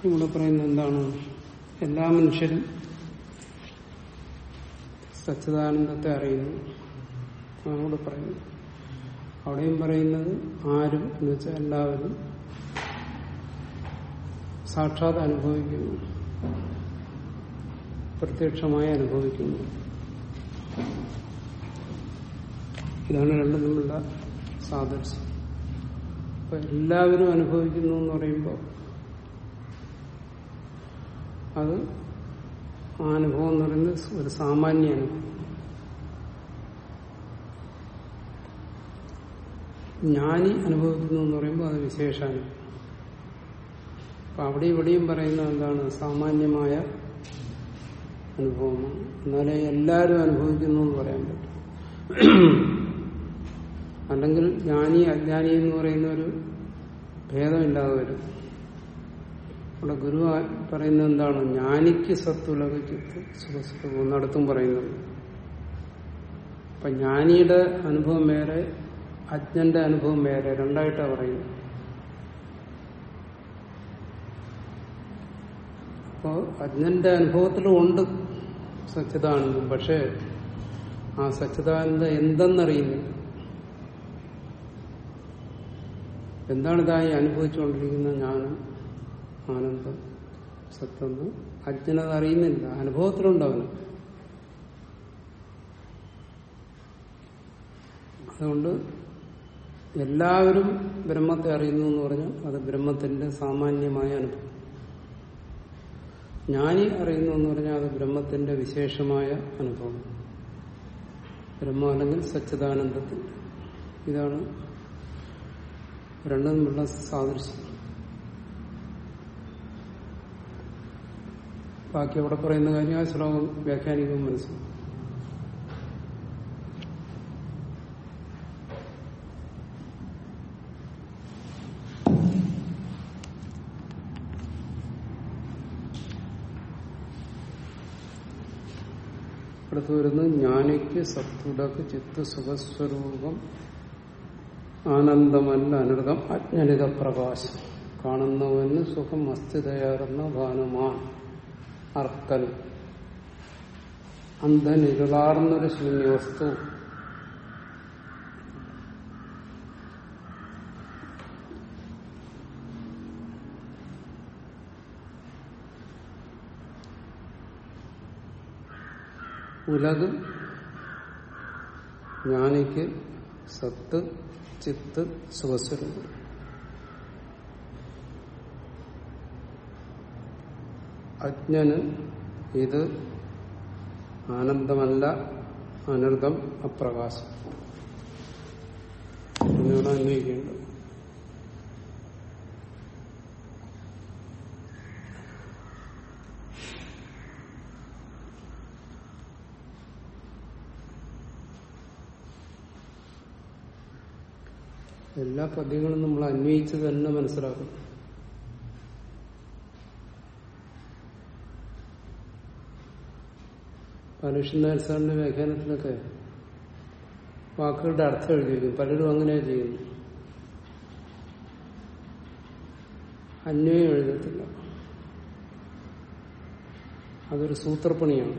ഇവിടെ പറയുന്നത് എന്താണ് എല്ലാ മനുഷ്യരും സച്ചിദാനന്ദത്തെ അറിയുന്നു അതാണ് ഇവിടെ പറയുന്നത് അവിടെയും പറയുന്നത് ആരും എന്ന് വെച്ചാൽ എല്ലാവരും സാക്ഷാത് അനുഭവിക്കുന്നു പ്രത്യക്ഷമായി അനുഭവിക്കുന്നു ഇതാണ് രണ്ടും തമ്മിലുള്ള സാദൃശ്യം അപ്പൊ എല്ലാവരും അനുഭവിക്കുന്നു എന്ന് പറയുമ്പോൾ അത് ആ അനുഭവം എന്ന് പറയുന്നത് ഒരു സാമാന്യ അനുഭവം ജ്ഞാനി അനുഭവിക്കുന്നു എന്ന് പറയുമ്പോൾ അത് വിശേഷാനുഭവം അപ്പൊ അവിടെ ഇവിടെയും പറയുന്നത് എന്താണ് സാമാന്യമായ അനുഭവമാണ് എന്നാലേ എല്ലാവരും അനുഭവിക്കുന്നു എന്ന് പറയാൻ പറ്റും അല്ലെങ്കിൽ ജ്ഞാനി അജ്ഞാനി എന്ന് പറയുന്ന ഒരു ഭേദമില്ലാതെ വരും അവിടെ ഗുരു പറയുന്നത് എന്താണ് ജ്ഞാനിക്ക് സത്തുലകയ്ക്ക് സുഖസുഖം ഒന്നിടത്തും പറയുന്നത് അപ്പൊ ജ്ഞാനിയുടെ അനുഭവം വേറെ അജ്ഞന്റെ അനുഭവം വേറെ രണ്ടായിട്ടാണ് പറയുന്നത് അപ്പോ അജ്ഞന്റെ അനുഭവത്തിലും ഉണ്ട് സച്ചിദാനന്ദം പക്ഷെ ആ സച്ചിദാനന്ദം എന്തെന്നറിയുന്നില്ല എന്താണ് ഇതായി അനുഭവിച്ചുകൊണ്ടിരിക്കുന്ന ജ്ഞാനം ആനന്ദം സത്തെന്ന് അജ്ഞനത് അറിയുന്നില്ല അനുഭവത്തിലുണ്ട് അവന് അതുകൊണ്ട് എല്ലാവരും ബ്രഹ്മത്തെ അറിയുന്നു എന്ന് പറഞ്ഞാൽ അത് ബ്രഹ്മത്തിന്റെ സാമാന്യമായ അനുഭവം ജ്ഞാനി അറിയുന്നു എന്ന് പറഞ്ഞാൽ അത് ബ്രഹ്മത്തിന്റെ വിശേഷമായ അനുഭവം ബ്രഹ്മം അല്ലെങ്കിൽ സച്ചിദാനന്ദത്തിന്റെ ഇതാണ് രണ്ടും തമ്മിലുള്ള സാദൃശ്യം ബാക്കി അവിടെ പറയുന്ന കാര്യം ആ ശ്ലോകം വ്യാഖ്യാനിക്കുമ്പോൾ മനസ്സിലാവും അടുത്ത് വരുന്നത് ജ്ഞാനിക്ക് സത്തുടക്ക് ചിത്ത് സുഖസ്വരൂപം ആനന്ദമല്ല അനൃതം അജ്ഞനിത പ്രകാശം കാണുന്നവന് സുഖം അസ്ഥിതയാർന്ന ഭാനുമാൻ അർക്കൽ അന്ധനിരുളാർന്നൊരു ശൂന്യവസ്തു ഉലക് ജ്ഞാനിക്ക് സത്ത് ചിത്ത് സുഖസ്വരൂപം അജ്ഞന് ഇത് ആനന്ദമല്ല അനർഥം അപ്രകാശം എന്നിവിടെ അന്വയിക്കേണ്ടത് എല്ലാ പദ്യങ്ങളും നമ്മൾ അന്വയിച്ച് തന്നെ മനസ്സിലാക്കും പലുഷ്യനാഥ് സാറിന്റെ വ്യാഖ്യാനത്തിലൊക്കെ വാക്കുകളുടെ അർത്ഥം എഴുതി വയ്ക്കും പലരും അങ്ങനെ ചെയ്യുന്നു അന്വയം എഴുതത്തില്ല അതൊരു സൂത്രപ്പണിയാണ്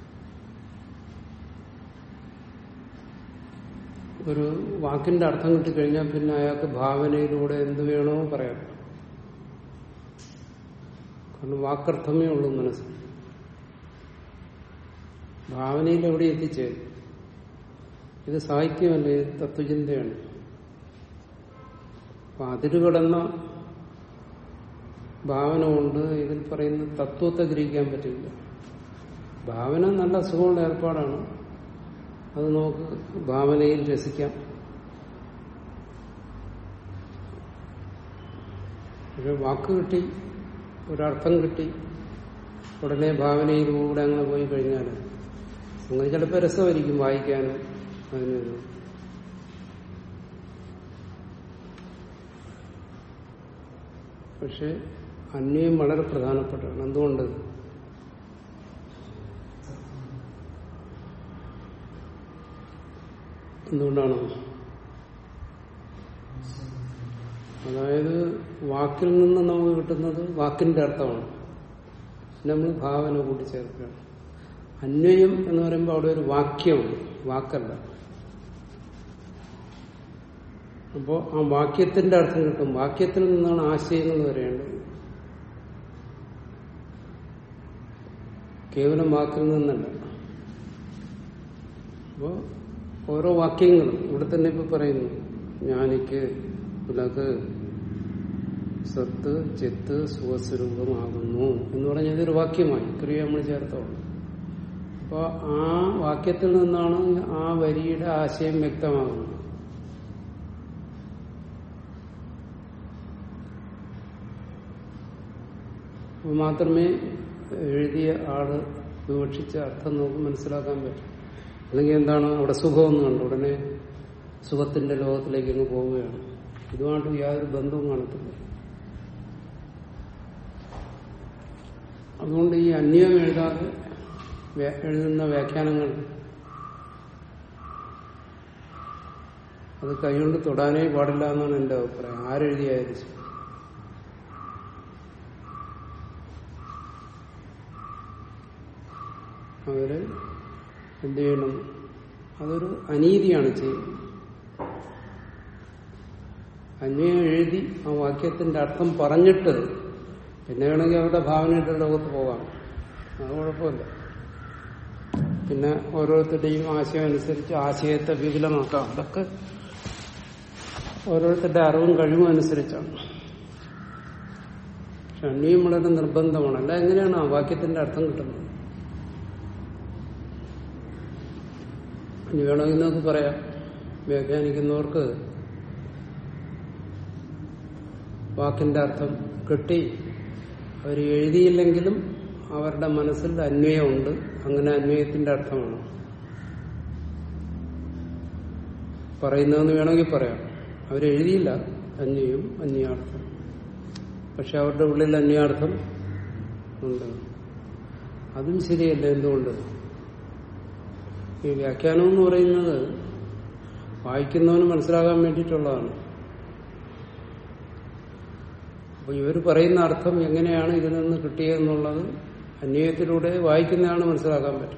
ഒരു വാക്കിന്റെ അർത്ഥം കിട്ടിക്കഴിഞ്ഞാൽ പിന്നെ അയാൾക്ക് ഭാവനയിലൂടെ എന്ത് വേണോ പറയാം കാരണം വാക്കർത്ഥമേ ഉള്ളൂ മനസ്സിൽ ഭാവനയിൽ എവിടെ എത്തിച്ചേരും ഇത് സാഹിത്യമല്ല ഇത് തത്വചിന്തയാണ് അപ്പൊ അതിരുകടന്ന ഭാവന കൊണ്ട് ഇതിൽ പറയുന്ന തത്വത്തെ ഗ്രഹിക്കാൻ പറ്റില്ല ഭാവന നല്ല സുഖമുള്ള ഏർപ്പാടാണ് അത് നമുക്ക് ഭാവനയിൽ രസിക്കാം ഒരു വാക്ക് കിട്ടി ഒരർത്ഥം കിട്ടി ഉടനെ ഭാവനയിലൂടെ അങ്ങനെ പോയി കഴിഞ്ഞാൽ അങ്ങനെ ചിലപ്പോൾ രസമായിരിക്കും വായിക്കാനും അതിനൊരു പക്ഷെ അന്വയം വളരെ പ്രധാനപ്പെട്ടതാണ് എന്തുകൊണ്ട് എന്തുകൊണ്ടാണ് അതായത് വാക്കിൽ നിന്ന് നമുക്ക് കിട്ടുന്നത് വാക്കിന്റെ അർത്ഥമാണ് നമ്മൾ ഭാവന കൂട്ടി ചേർക്കുകയാണ് അന്വയം എന്ന് പറയുമ്പോൾ അവിടെ ഒരു വാക്യമുണ്ട് വാക്കല്ല അപ്പോൾ ആ വാക്യത്തിന്റെ അർത്ഥം കിട്ടും വാക്യത്തിൽ നിന്നാണ് ആശയങ്ങൾ വരേണ്ടത് കേവലം വാക്കിൽ നിന്നല്ല അപ്പോ ഓരോ വാക്യങ്ങളും ഇവിടെ തന്നെ ഇപ്പൊ പറയുന്നു ജ്ഞാനിക്ക് ഉലക് സത്ത് ചിത്ത് സുഖസ്വരൂപമാകുന്നു എന്ന് പറഞ്ഞ ഇതൊരു വാക്യമായി ക്രിയ നമ്മൾ ചേർത്തോളൂ അപ്പൊ ആ വാക്യത്തിൽ നിന്നാണ് ആ വരിയുടെ ആശയം വ്യക്തമാകുന്നത് അപ്പൊ മാത്രമേ എഴുതിയ ആള് വിവക്ഷിച്ച അർത്ഥം നമുക്ക് മനസ്സിലാക്കാൻ പറ്റും അല്ലെങ്കിൽ എന്താണ് അവിടെ സുഖമൊന്നും കണ്ടു ഉടനെ സുഖത്തിന്റെ ലോകത്തിലേക്ക് അങ്ങ് പോവുകയാണ് ഇതുമായിട്ട് യാതൊരു ബന്ധവും കാണത്തില്ല അതുകൊണ്ട് ഈ അന്യം എഴുതാതെ വ്യ- എഴുതുന്ന വ്യാഖ്യാനങ്ങൾ അത് കൈകൊണ്ട് തൊടാനേ പാടില്ല എന്നാണ് എന്റെ അഭിപ്രായം ആരെഴുതിയായാലും ശരി. അവര് എന്ത് ചെയ്യണം അതൊരു അനീതിയാണ് ചെയ്യുന്നത് അന്വയം എഴുതി ആ വാക്യത്തിന്റെ അർത്ഥം പറഞ്ഞിട്ട് പിന്നെ വേണമെങ്കിൽ അവരുടെ ഭാവനയുടെ ലോകത്ത് പോകാം അത് കുഴപ്പമില്ല പിന്നെ ഓരോരുത്തരുടെയും ആശയം അനുസരിച്ച് ആശയത്തെ വിപുലമാക്കാം അതൊക്കെ ഓരോരുത്തരുടെ അറിവും കഴിവും അനുസരിച്ചാണ് പക്ഷെ അന്വയം വളരെ നിർബന്ധമാണ് അല്ല എങ്ങനെയാണ് ആ വാക്യത്തിന്റെ അർത്ഥം കിട്ടുന്നത് ഇനി വേണമെങ്കിൽ നമുക്ക് പറയാം വ്യാഖ്യാനിക്കുന്നവർക്ക് വാക്കിന്റെ അർത്ഥം കിട്ടി അവർ എഴുതിയില്ലെങ്കിലും അവരുടെ മനസ്സിൽ അന്വയമുണ്ട് അങ്ങനെ അന്വയത്തിന്റെ അർത്ഥമാണ് പറയുന്നതെന്ന് വേണമെങ്കിൽ പറയാം അവരെഴുതിയില്ല അന്വയം അന്യാർത്ഥം പക്ഷെ അവരുടെ ഉള്ളിൽ അന്യാർത്ഥം ഉണ്ട് അതും ശരിയല്ല എന്തുകൊണ്ട് ഈ വ്യാഖ്യാനം എന്ന് പറയുന്നത് വായിക്കുന്നവന് മനസ്സിലാകാൻ വേണ്ടിയിട്ടുള്ളതാണ് അപ്പൊ ഇവർ പറയുന്ന അർത്ഥം എങ്ങനെയാണ് ഇതിൽ നിന്ന് കിട്ടിയതെന്നുള്ളത് അന്വയത്തിലൂടെ വായിക്കുന്നതാണ് മനസ്സിലാക്കാൻ പറ്റും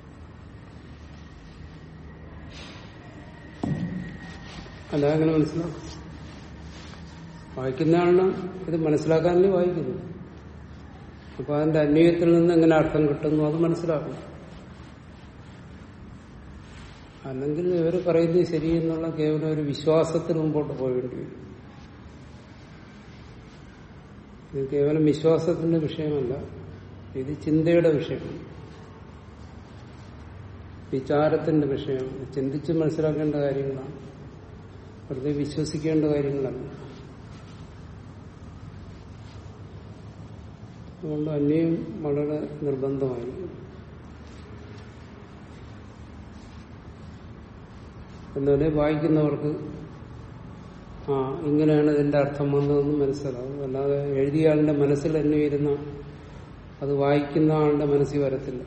അല്ല അങ്ങനെ മനസ്സിലാക്കും വായിക്കുന്നയാളിന് ഇത് മനസ്സിലാക്കാനല്ലേ വായിക്കുന്നു അപ്പൊ അതിന്റെ അന്വയത്തിൽ നിന്ന് എങ്ങനെ അർത്ഥം കിട്ടുന്നു അത് മനസ്സിലാക്കും അല്ലെങ്കിൽ ഇവർ പറയുന്നത് ശരിയെന്നുള്ള കേവലം ഒരു വിശ്വാസത്തിന് മുമ്പോട്ട് പോകേണ്ടി വരും ഇത് കേവലം വിശ്വാസത്തിന്റെ വിഷയമല്ല ഇത് ചിന്തയുടെ വിഷയമാണ് വിചാരത്തിന്റെ വിഷയമാണ് ചിന്തിച്ച് മനസ്സിലാക്കേണ്ട കാര്യങ്ങളാണ് വെറുതെ വിശ്വസിക്കേണ്ട കാര്യങ്ങളല്ല അതുകൊണ്ട് അന്യം വളരെ നിർബന്ധമായിരിക്കും എന്നാലേ വായിക്കുന്നവർക്ക് ആ ഇങ്ങനെയാണ് ഇതിന്റെ അർത്ഥം വന്നതെന്ന് മനസ്സിലാവും അല്ലാതെ എഴുതിയ ആളുടെ മനസ്സിൽ തന്നെ ഇരുന്ന അത് വായിക്കുന്ന ആളുടെ മനസ്സിൽ വരത്തില്ല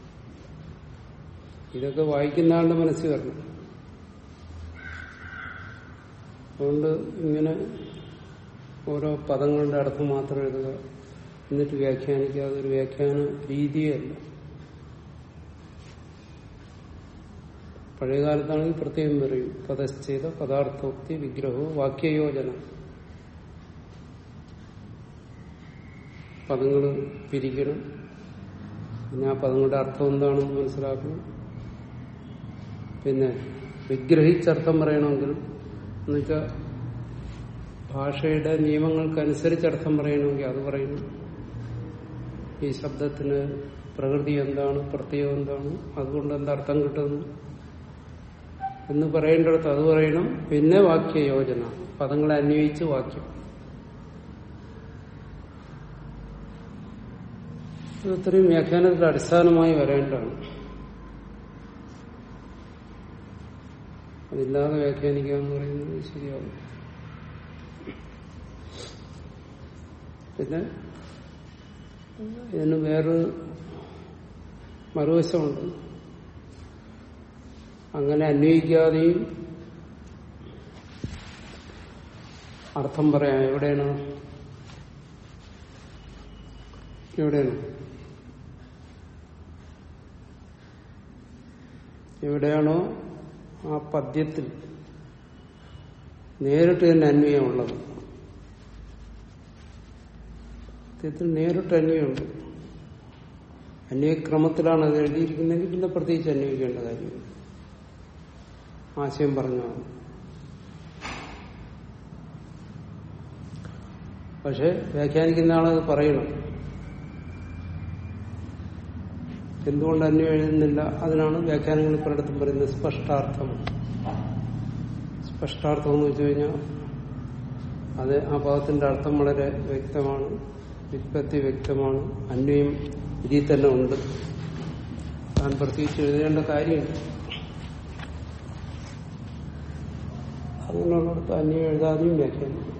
ഇതൊക്കെ വായിക്കുന്ന ആളുടെ മനസ്സിൽ വരണം അതുകൊണ്ട് ഇങ്ങനെ ഓരോ പദങ്ങളുടെ അർത്ഥം മാത്രം എഴുതുക എന്നിട്ട് വ്യാഖ്യാനിക്കുക അതൊരു വ്യാഖ്യാന രീതിയല്ല പഴയകാലത്താണെങ്കിൽ പ്രത്യേകം പറയും പദശ്ചേത പദാർത്ഥോക്തി വിഗ്രഹവും വാക്യയോജന പദങ്ങൾ പിരിക്കണം പിന്നെ ആ പദങ്ങളുടെ അർത്ഥം എന്താണെന്ന് മനസ്സിലാക്കണം പിന്നെ വിഗ്രഹിച്ചർത്ഥം പറയണമെങ്കിൽ എന്നുവെച്ചാൽ ഭാഷയുടെ നിയമങ്ങൾക്കനുസരിച്ച് അർത്ഥം പറയണമെങ്കിൽ അത് പറയുന്നു ഈ ശബ്ദത്തിന് പ്രകൃതി എന്താണ് പ്രത്യയം എന്താണ് അതുകൊണ്ട് എന്തർത്ഥം കിട്ടുന്നു എന്ന് പറയേണ്ടിടത്ത് അത് പറയണം പിന്നെ വാക്യയോജന പദങ്ങളെ അന്വയിച്ച് വാക്യം ഇത് ഇത്രയും വ്യാഖ്യാനത്തിൽ അടിസ്ഥാനമായി വരേണ്ടതാണ് അതില്ലാതെ വ്യാഖ്യാനിക്കുക എന്ന് പറയുന്നത് ശരിയാവും പിന്നെ ഇതിന് വേറൊരു മറുവശമുണ്ട് അങ്ങനെ അന്വയിക്കാതെയും അർത്ഥം പറയാം എവിടെയാണ് എവിടെയാണ് എവിടെയാണോ ആ പദ്യത്തിൽ നേരിട്ട് തന്നെ അന്വയമുള്ളത് പദ്യത്തിൽ നേരിട്ട് അന്വയമുണ്ട് അന്വയക്രമത്തിലാണ് അത് എഴുതിയിരിക്കുന്നതെങ്കിൽ പിന്നെ പ്രത്യേകിച്ച് അന്വയിക്കേണ്ട കാര്യമില്ല ആശയം പറഞ്ഞാണ് പക്ഷെ വ്യാഖ്യാനിക്കുന്ന ആളത് പറയണം എന്തുകൊണ്ട് അന്വയം എഴുതുന്നില്ല അതിനാണ് വ്യാഖ്യാനങ്ങളിൽ പലയിടത്തും പറയുന്നത് സ്പഷ്ടാർത്ഥം സ്പഷ്ടാർത്ഥം എന്ന് വെച്ചു കഴിഞ്ഞാൽ അത് ആ പദത്തിന്റെ അർത്ഥം വളരെ വ്യക്തമാണ് വിത്പത്തി വ്യക്തമാണ് അന്വയം ഇതിൽ തന്നെ ഉണ്ട് താൻ പ്രത്യേകിച്ച് എഴുതേണ്ട കാര്യമുണ്ട് അങ്ങനെയുള്ളിടത്ത് അന്യം എഴുതാതെയും വ്യാഖ്യാനിക്കും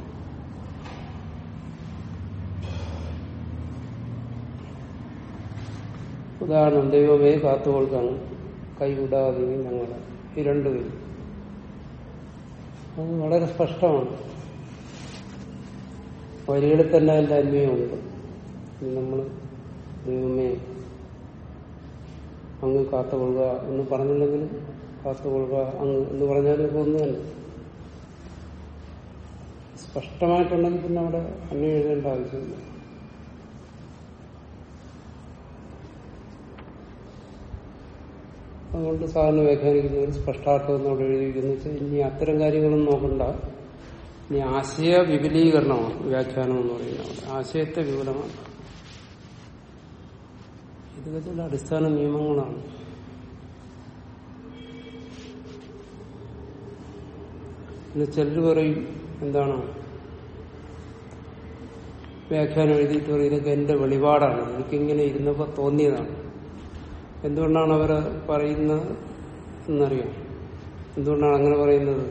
ഉദാഹരണം ദൈവമേ കാത്തുകൊടുക്കാണ് കൈ വിടാതെ ഞങ്ങളെ ഈ രണ്ടുപേരും അത് വളരെ സ്പഷ്ടമാണ് വരികളിൽ തന്നെ അതിന്റെ അന്വയമുണ്ട് നമ്മൾ ദൈവമേ അങ്ങ് കാത്തുകൊള്ളുക എന്ന് പറഞ്ഞില്ലെങ്കിൽ കാത്തുകൊള്ളുക അങ്ങ് എന്ന് പറഞ്ഞാലും ഇപ്പൊ ഒന്ന് തന്നെ സ്പഷ്ടമായിട്ടുണ്ടെങ്കിൽ പിന്നെ അവിടെ അന്വയം എഴുതേണ്ട ആവശ്യമില്ല അതുകൊണ്ട് സാധാരണ വ്യാഖ്യാനിക്കുന്നവർ സ്പഷ്ടാർത്ഥം എന്നോട് എഴുതിയിരിക്കുന്നു വെച്ചാൽ ഇനി അത്തരം കാര്യങ്ങളൊന്നും നോക്കണ്ട ഇനി ആശയ വിപുലീകരണമാണ് വ്യാഖ്യാനം എന്ന് പറയുന്നത് ആശയത്തെ വിപുലമാണ് ഇതൊക്കെ ചില അടിസ്ഥാന നിയമങ്ങളാണ് പിന്നെ ചിലർ പറയും എന്താണ് വ്യാഖ്യാനം എഴുതിയിട്ട് പറയും ഇതൊക്കെ എന്റെ വെളിപാടാണ് എനിക്കിങ്ങനെ ഇരുന്നപ്പോ തോന്നിയതാണ് എന്തുകൊണ്ടാണ് അവർ പറയുന്നത് എന്നറിയാം എന്തുകൊണ്ടാണ് അങ്ങനെ പറയുന്നത്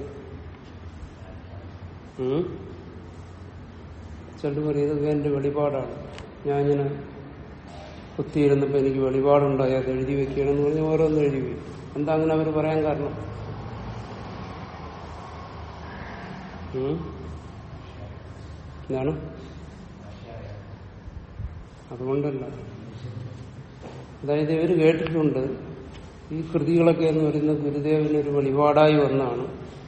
ചിലർ പറയും ഇതൊക്കെ എന്റെ വെളിപാടാണ് ഞാനിങ്ങനെ കുത്തിയിരുന്നപ്പോ എനിക്ക് വെളിപാടുണ്ടായി അത് എഴുതി വെക്കുകയാണെന്ന് പറഞ്ഞ് ഓരോന്ന് എഴുതി വയ്ക്കും എന്താ അങ്ങനെ അവർ പറയാൻ കാരണം ഉം? എന്താണ് അതുകൊണ്ടല്ല അതായത് ഇവർ കേട്ടിട്ടുണ്ട് ഈ കൃതികളൊക്കെ എന്ന് പറയുന്നത് ഗുരുദേവനൊരു വെളിപാടായി വന്നാണ്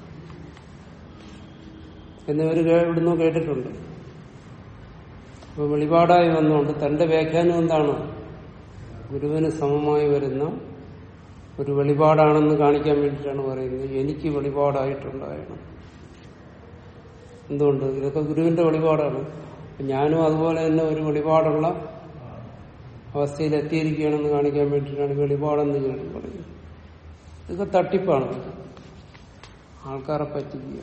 എന്നിവർ ഇവിടുന്ന് കേട്ടിട്ടുണ്ട് അപ്പൊ വെളിപാടായി വന്നുകൊണ്ട് തന്റെ വ്യാഖ്യാനം എന്താണ് ഗുരുവിന് സമമായി വരുന്ന ഒരു വെളിപാടാണെന്ന് കാണിക്കാൻ വേണ്ടിയിട്ടാണ് പറയുന്നത് എനിക്ക് വെളിപാടായിട്ടുണ്ടായിരുന്നു എന്തുകൊണ്ട് ഇതൊക്കെ ഗുരുവിന്റെ വെളിപാടാണ് ഞാനും അതുപോലെ തന്നെ ഒരു വെളിപാടുള്ള അവസ്ഥയിൽ എത്തിയിരിക്കുകയാണെന്ന് കാണിക്കാൻ വേണ്ടിയിട്ടാണ് വെളിപാടെന്ന് ഞാൻ പറയുന്നത് ഇതൊക്കെ തട്ടിപ്പാണ് ആൾക്കാരെ പറ്റിക്കുക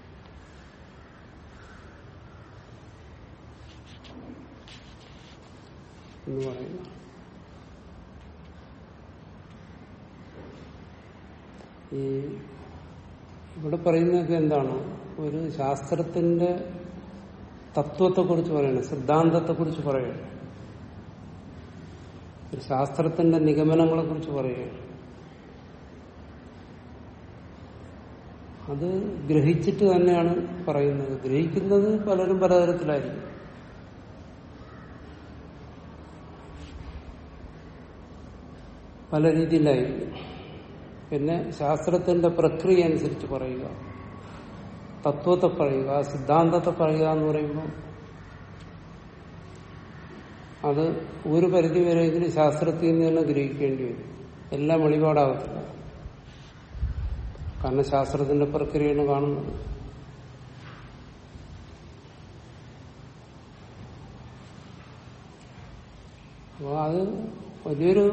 എന്ന് പറയുന്നു ഈ ഇവിടെ പറയുന്നതൊക്കെ എന്താണ് ഒരു ശാസ്ത്രത്തിന്റെ തത്വത്തെക്കുറിച്ച് പറയണം സിദ്ധാന്തത്തെക്കുറിച്ച് പറയണം ഒരു ശാസ്ത്രത്തിന്റെ നിഗമനങ്ങളെ കുറിച്ച് പറയുകയാണ് അത് ഗ്രഹിച്ചിട്ട് തന്നെയാണ് പറയുന്നത് ഗ്രഹിക്കുന്നത് പലരും പലതരത്തിലായിരിക്കും പല രീതിയിലായിരിക്കും പിന്നെ ശാസ്ത്രത്തിന്റെ പ്രക്രിയ അനുസരിച്ച് പറയുക തത്വത്തെ പറയുക സിദ്ധാന്തത്തെ പറയുക എന്ന് പറയുമ്പോൾ അത് ഒരു പരിധി വരെയെങ്കിലും ശാസ്ത്രത്തിൽ നിന്ന് തന്നെ ഗ്രഹിക്കേണ്ടി വരും എല്ലാം വെളിപാടാകത്തില്ല കാരണം ശാസ്ത്രത്തിന്റെ പ്രക്രിയയാണ് കാണുന്നത് അപ്പോൾ അത് വലിയൊരു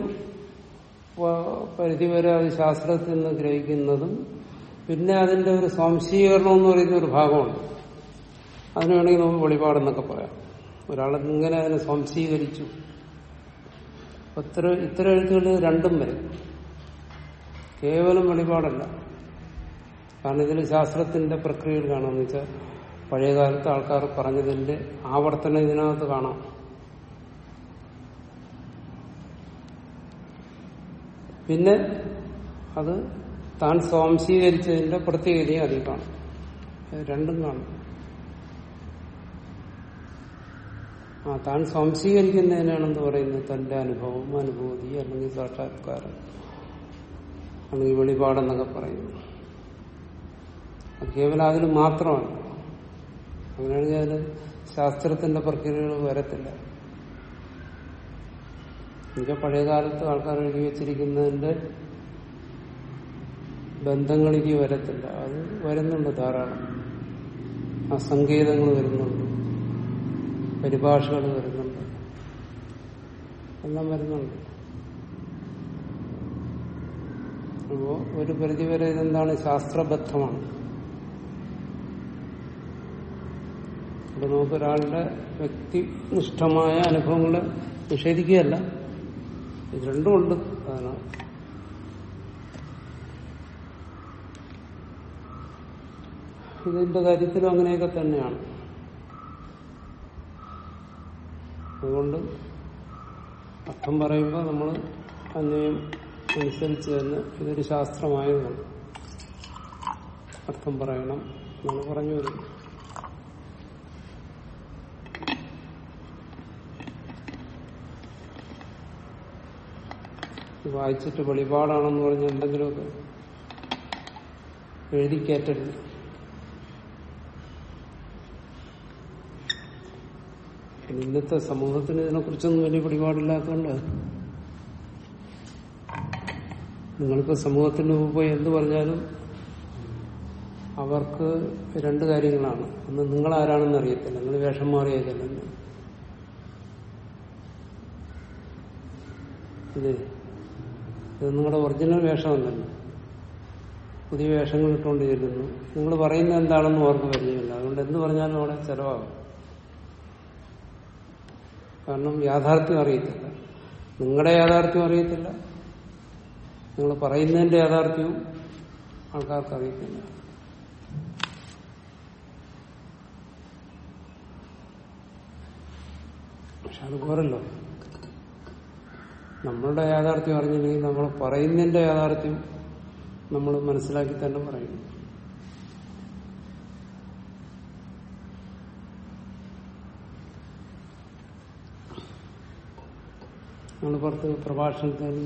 പരിധി വരെ അത് ശാസ്ത്രത്തിൽ നിന്ന് ഗ്രഹിക്കുന്നതും പിന്നെ അതിന്റെ ഒരു സ്വാംശീകരണം എന്ന് പറയുന്ന ഒരു ഭാഗമുണ്ട് അതിന് വേണമെങ്കിൽ നമുക്ക് വെളിപാടെന്നൊക്കെ പറയാം ഒരാൾ ഇങ്ങനെ അതിനെ സ്വാംശീകരിച്ചു ഇത്ര ഇത്തരം എഴുത്തുകൾ രണ്ടും വരും കേവലം വെളിപാടല്ല കാരണം ഇതിൽ ശാസ്ത്രത്തിന്റെ പ്രക്രിയകൾ കാണാമെന്ന് വെച്ചാൽ പഴയകാലത്ത് ആൾക്കാർ പറഞ്ഞതിന്റെ ആവർത്തനം ഇതിനകത്ത് കാണാം പിന്നെ അത് താൻ സ്വാംശീകരിച്ചതിന്റെ പ്രത്യേകതയും അതിൽ കാണും രണ്ടും കാണും ആ താൻ സംശീകരിക്കുന്നതിനാണെന്ന് പറയുന്നത് തന്റെ അനുഭവം അനുഭൂതി അല്ലെങ്കിൽ സാക്ഷാത്കാരം അല്ലെങ്കിൽ വെളിപാടെന്നൊക്കെ പറയുന്നു അത് കേവലം അതിന് മാത്രമാണ് അങ്ങനെയാണെങ്കിൽ അതിന് ശാസ്ത്രത്തിന്റെ പ്രക്രിയകൾ വരത്തില്ല എന്നുവെച്ചാൽ പഴയകാലത്ത് ആൾക്കാർ എഴുതി വെച്ചിരിക്കുന്നതിന്റെ ബന്ധങ്ങൾ ഇനി വരത്തില്ല അത് വരുന്നുണ്ട് ധാരാളം ആ സങ്കേതങ്ങൾ വരുന്നുണ്ട് പരിഭാഷകൾ വരുന്നുണ്ട് എല്ലാം വരുന്നുണ്ട് അപ്പോ ഒരു പരിധിവരെ ഇതെന്താണ് ശാസ്ത്രബദ്ധമാണ് അപ്പൊ നമുക്ക് ഒരാളുടെ വ്യക്തിനിഷ്ഠമായ അനുഭവങ്ങളെ നിഷേധിക്കുകയല്ല ഇത് രണ്ടും ഉണ്ട് അതാണ് ഇതിന്റെ കാര്യത്തിലും അങ്ങനെയൊക്കെ തന്നെയാണ് അതുകൊണ്ട് അർത്ഥം പറയുമ്പോൾ നമ്മൾ അന്വയം അനുസരിച്ച് തന്നെ ഇതൊരു ശാസ്ത്രമായതുകൊണ്ട് അർത്ഥം പറയണം നമ്മൾ പറഞ്ഞു വരും ഇത് വായിച്ചിട്ട് വെളിപാടാണെന്ന് പറഞ്ഞ് എന്തെങ്കിലുമൊക്കെ എഴുതി കയറ്റരുത് പിന്നെ ഇന്നത്തെ സമൂഹത്തിന് ഇതിനെക്കുറിച്ചൊന്നും വലിയ പിടിപാടില്ലാത്തതുകൊണ്ട് നിങ്ങളിപ്പോ സമൂഹത്തിന് മുമ്പ് പോയി എന്ത് പറഞ്ഞാലും അവർക്ക് രണ്ട് കാര്യങ്ങളാണ് ഒന്ന് നിങ്ങൾ ആരാണെന്ന് അറിയത്തില്ല നിങ്ങൾ വേഷം മാറിയതല്ല ഇത് ഇത് നിങ്ങളുടെ ഒറിജിനൽ വേഷമല്ലല്ലോ പുതിയ വേഷങ്ങൾ ഇട്ടുകൊണ്ട് ചെല്ലുന്നു നിങ്ങൾ പറയുന്നത് എന്താണെന്ന് അവർക്ക് പരിചയമില്ല അതുകൊണ്ട് എന്ത് പറഞ്ഞാലും അവിടെ ചെലവാകും കാരണം യാഥാർത്ഥ്യം അറിയത്തില്ല നിങ്ങളുടെ യാഥാർത്ഥ്യം അറിയത്തില്ല നിങ്ങൾ പറയുന്നതിന്റെ യാഥാർത്ഥ്യവും ആൾക്കാർക്ക് അറിയത്തില്ല പക്ഷെ അത് പോരല്ലോ നമ്മളുടെ യാഥാർത്ഥ്യം അറിഞ്ഞില്ലെങ്കിൽ നമ്മൾ പറയുന്നതിന്റെ യാഥാർത്ഥ്യം നമ്മൾ മനസ്സിലാക്കി തന്നെ പറയും നമ്മൾ പുറത്ത് പ്രഭാഷണത്തിൽ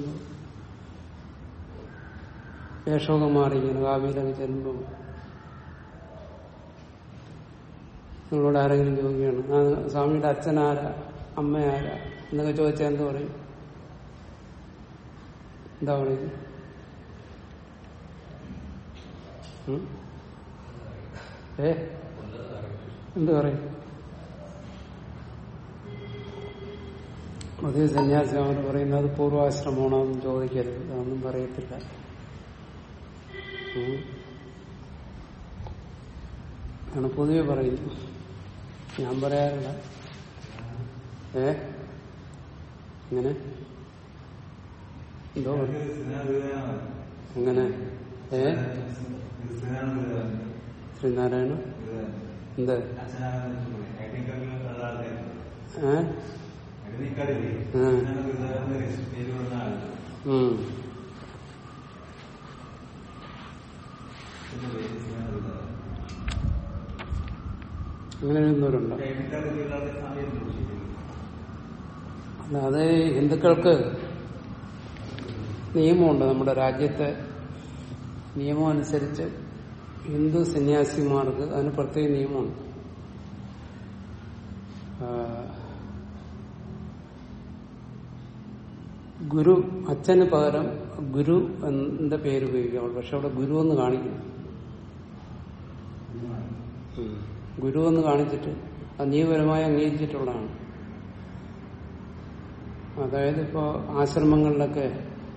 വേഷമൊക്കെ മാറി ഇങ്ങനെ കാവിയിലൊക്കെ ചെല്ലുമ്പോൾ നിങ്ങളോട് ആരെങ്കിലും ചോദിക്കുകയാണ് ആ സ്വാമിയുടെ അച്ഛനാരാ അമ്മയാരാ എന്നൊക്കെ ചോദിച്ചാൽ എന്ത് പറയും എന്താ പറയുന്നത് ഉം? ഏ എന്ത് പറയും പുതിയ സന്യാസി അവർ പറയുന്നത് പൂർവാശ്രമമാണോ എന്ന് ചോദിക്കരുത് അതൊന്നും പറയത്തില്ല ഉം. ആണ് പൊതുവെ പറയുന്നു ഞാൻ പറയാറില്ല ഏ ഇങ്ങനെ എന്തോ അങ്ങനെ ഏ ശ്രീനാരായണ എന്ത് ഏ ഉം. അങ്ങനെ എഴുതുന്നവരുണ്ടോ അല്ല അത് ഹിന്ദുക്കൾക്ക് നിയമമുണ്ട് നമ്മുടെ രാജ്യത്തെ നിയമം അനുസരിച്ച് ഹിന്ദു സന്യാസിമാർക്ക് അതിന് പ്രത്യേക നിയമമുണ്ട് ആ, ഗുരു അച്ഛന് പകരം ഗുരു എന്ന പേര് ഉപയോഗിക്കാം പക്ഷെ അവിടെ ഗുരു എന്ന് കാണിക്കുന്നു ഉം. ഗുരു എന്ന് കാണിച്ചിട്ട് അത് നിയമപരമായി അംഗീകരിച്ചിട്ടുള്ളതാണ് അതായത് ഇപ്പോ ആശ്രമങ്ങളിലൊക്കെ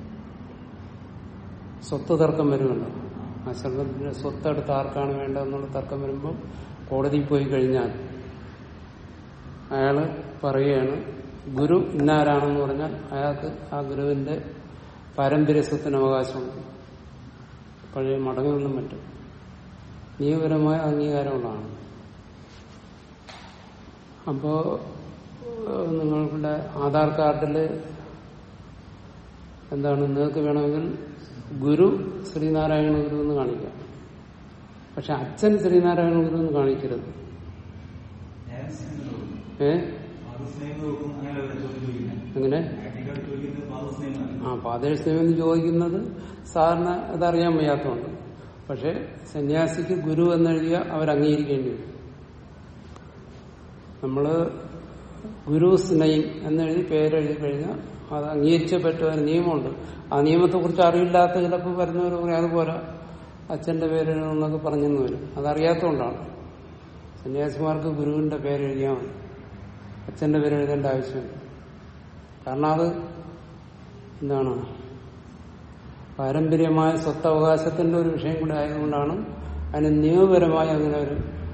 സ്വത്ത് തർക്കം വരുമല്ലോ ആശ്രമത്തിന്റെ സ്വത്ത് അടുത്ത് ആർക്കാണ് വേണ്ടതെന്നുള്ള തർക്കം വരുമ്പോൾ കോടതിയിൽ പോയി കഴിഞ്ഞാൽ അയാള് പറയുകയാണ് ഗുരു ഇന്നാരാണെന്ന് പറഞ്ഞാൽ അയാൾക്ക് ആ ഗുരുവിന്റെ പാരമ്പര്യ സ്വത്തിന് അവകാശമുണ്ട് പഴയ മടങ്ങുകളിലും മറ്റും നിയമപരമായ അംഗീകാരമുള്ളതാണ് അപ്പോ ഏഹ്, നിങ്ങളുടെ ആധാർ കാർഡിൽ എന്താണ് നിങ്ങൾക്ക് വേണമെങ്കിൽ ഗുരു ശ്രീനാരായണ ഗുരു എന്ന് കാണിക്കാം പക്ഷെ അച്ഛൻ ശ്രീനാരായണ ഗുരു എന്ന് കാണിക്കരുത് ഏ പാദസ്നേഹം നോക്കും അങ്ങനെ ചോദിക്കുന്നത് അങ്ങനെ ആക്ടിക്കാട് ചോദിക്കുന്നത് പാദസ്നേഹമാണ് ആ പാദസ്നേഹം എന്ന് ചോദിക്കുന്നത് സാധാരണ അതറിയാൻ വയ്യാത്തതുണ്ട് പക്ഷെ സന്യാസിക്ക് ഗുരു എന്നെഴുതിയ അവർ അംഗീകരിക്കേണ്ടി വരും നമ്മള് ഗുരു സ്നേഹം എന്നെഴുതി പേരെഴുതി കഴിഞ്ഞാൽ അത് അംഗീകരിച്ചേ പറ്റും അതിന് നിയമമുണ്ട് ആ നിയമത്തെ കുറിച്ച് അറിവില്ലാത്ത ചിലപ്പോൾ വരുന്നവർ പറയും അതുപോലെ അച്ഛന്റെ പേരെഴുതണമെന്നൊക്കെ പറഞ്ഞെന്ന് വരും അതറിയാത്തതുകൊണ്ടാണ് സന്യാസിമാർക്ക് ഗുരുവിന്റെ പേരെഴുതിയാൽ മതി അച്ഛന്റെ പേരെഴുതേണ്ട ആവശ്യമില്ല കാരണം അത് എന്താണ് പാരമ്പര്യമായ സ്വത്തവകാശത്തിന്റെ ഒരു വിഷയം കൂടെ ആയതുകൊണ്ടാണ് അതിന് നിയമപരമായി അങ്ങനെ ഒരു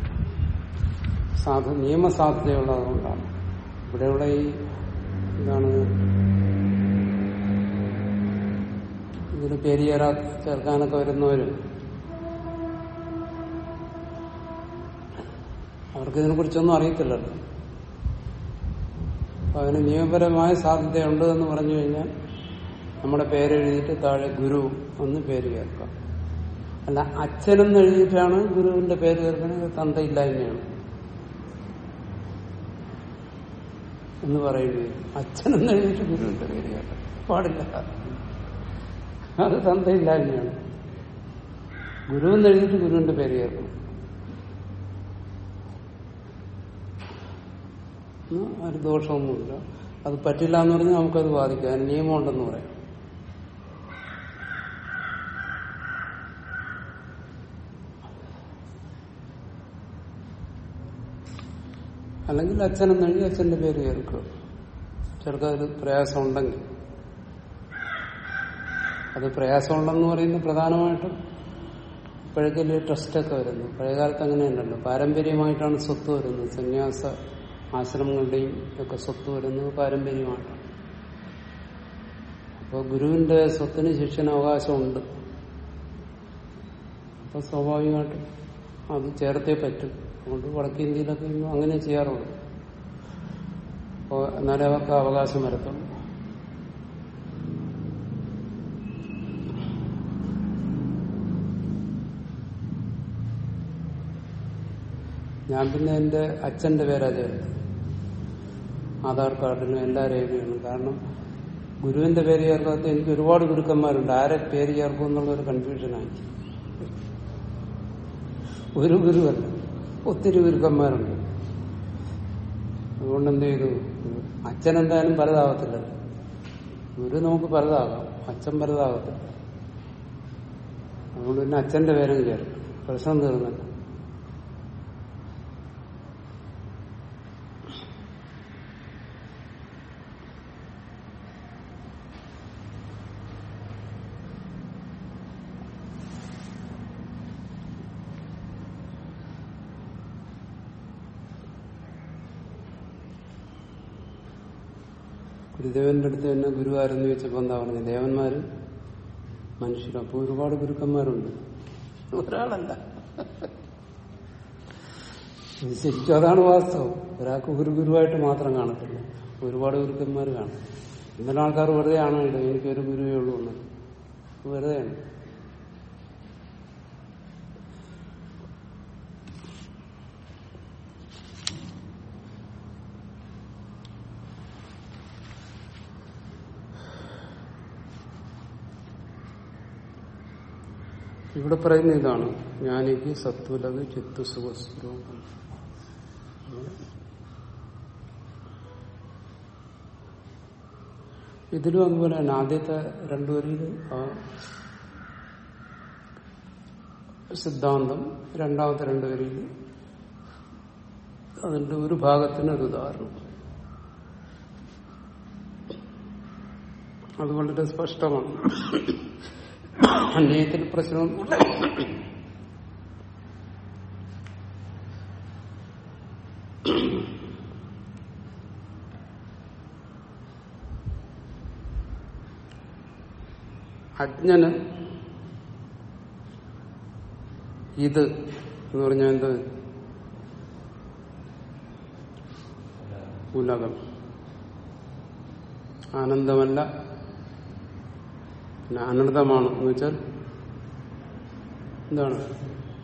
സാധു നിയമസാധ്യതയുള്ളതുകൊണ്ടാണ് ഇവിടെയുള്ള ഈ എന്താണ് ഇതിന് പേര് ചേരാ ചേർക്കാനൊക്കെ വരുന്നവര് അവർക്ക് ഇതിനെ കുറിച്ചൊന്നും അറിയത്തില്ലല്ലോ അപ്പൊ അതിന് നിയമപരമായ സാധ്യതയുണ്ട് എന്ന് പറഞ്ഞു കഴിഞ്ഞാൽ നമ്മുടെ പേരെഴുതിയിട്ട് താഴെ ഗുരു എന്ന് പേര് ചേർക്കാം അല്ല അച്ഛനെന്ന് എഴുതിയിട്ടാണ് ഗുരുവിന്റെ പേര് ചേർക്കുന്നത് തന്തയില്ലായ്മയാണ് എന്ന് പറയുന്നത് അച്ഛനെന്ന് എഴുതിയിട്ട് ഗുരുവിന്റെ പേര് ചേർക്കാം പാടില്ല അത് തന്തയില്ലായ്മയാണ് ഗുരു എന്ന് എഴുതിയിട്ട് ഗുരുവിന്റെ പേര് ചേർക്കും ഉം, ഒരു ദോഷമൊന്നുമില്ല അത് പറ്റില്ല എന്ന് പറഞ്ഞാൽ നമുക്കത് ബാധിക്കാം അതിന് നിയമമുണ്ടെന്ന് പറയാം അല്ലെങ്കിൽ അച്ഛനെന്ന് എഴുതി അച്ഛന്റെ പേര് ചേർക്കുക ചിലർക്ക് അതിൽ പ്രയാസം ഉണ്ടെങ്കിൽ അത് പ്രയാസമുണ്ടെന്ന് പറയുന്നത് പ്രധാനമായിട്ടും ഇപ്പോഴൊക്കെ ട്രസ്റ്റൊക്കെ വരുന്നു പഴയകാലത്ത് അങ്ങനെയല്ലല്ലോ പാരമ്പര്യമായിട്ടാണ് സ്വത്ത് വരുന്നത് സന്യാസ ആശ്രമങ്ങളുടെയും ഒക്കെ സ്വത്ത് വരുന്നത് പാരമ്പര്യമായിട്ടാണ് അപ്പോൾ ഗുരുവിന്റെ സ്വത്തിന് ശിഷ്യന് അവകാശമുണ്ട് അപ്പൊ സ്വാഭാവികമായിട്ടും അത് ചേർത്തേ പറ്റും അതുകൊണ്ട് വടക്കേന്ത്യയിലൊക്കെ ഇന്നും അങ്ങനെ ചെയ്യാറുള്ളൂ അപ്പോൾ എന്നാലേ അവർക്ക് അവകാശം വരത്തുള്ളൂ ഞാൻ പിന്നെ എന്റെ അച്ഛന്റെ പേരാ ചേർത്ത് ആധാർ കാർഡിനും എല്ലാ രേഖയിലും കാരണം ഗുരുവിന്റെ പേര് ചേർക്കാത്ത എനിക്ക് ഒരുപാട് ഗുരുക്കന്മാരുണ്ട് ആരെ പേര് ചേർക്കും എന്നുള്ള ഒരു കൺഫ്യൂഷനായി ഒരു ഗുരുവല്ല ഒത്തിരി ഗുരുക്കന്മാരുണ്ട് അതുകൊണ്ട് എന്ത് ചെയ്തു അച്ഛൻ എന്തായാലും പലതാകത്തില്ല ഗുരു നമുക്ക് പലതാകാം അച്ഛൻ പലതാകത്തില്ല അതുകൊണ്ട് പിന്നെ അച്ഛന്റെ പേരും ചേർക്കും പ്രശ്നം തീർന്നല്ല ഗുരുദേവന്റെ അടുത്ത് തന്നെ ഗുരു ആരെന്ന് ചോദിച്ചപ്പോ എന്താ പറഞ്ഞത് ദേവന്മാര് മനുഷ്യരും അപ്പൊ ഒരുപാട് ഗുരുക്കന്മാരുണ്ട് ഒരാളല്ല ഇത് ശരിക്കും അതാണ് വാസ്തവം ഒരാൾക്ക് ഒരു ഗുരുവായിട്ട് മാത്രം കാണത്തില്ല ഒരുപാട് ഗുരുക്കന്മാർ കാണും ഇന്നലെ ആൾക്കാർ വെറുതെ ആണോ ഇടും എനിക്കൊരു ഗുരുവേ ഉള്ളൂ എന്ന് വെറുതെയാണ് ഇവിടെ പറയുന്ന ഇതാണ് ജ്ഞാനിക്ക് സത്വലത് ചിത്തുസുഖസ്വരൂപം ഇതിലും അതുപോലെ തന്നെ ആദ്യത്തെ രണ്ടുപേരിലും ആ സിദ്ധാന്തം രണ്ടാമത്തെ രണ്ടുപേരിൽ അതിന്റെ ഒരു ഭാഗത്തിന് ഒരു ഉദാഹരണം അത് വളരെ സ്പഷ്ടമാണ് അന്യത്തിൽ പ്രശ്നമൊന്നുമില്ല അജ്ഞന് ഇത് എന്ന് പറഞ്ഞാൽ എന്ത് ഉലകം ആനന്ദമല്ല പിന്നെ അനർത്ഥമാണ് എന്ന് വെച്ചാൽ എന്താണ്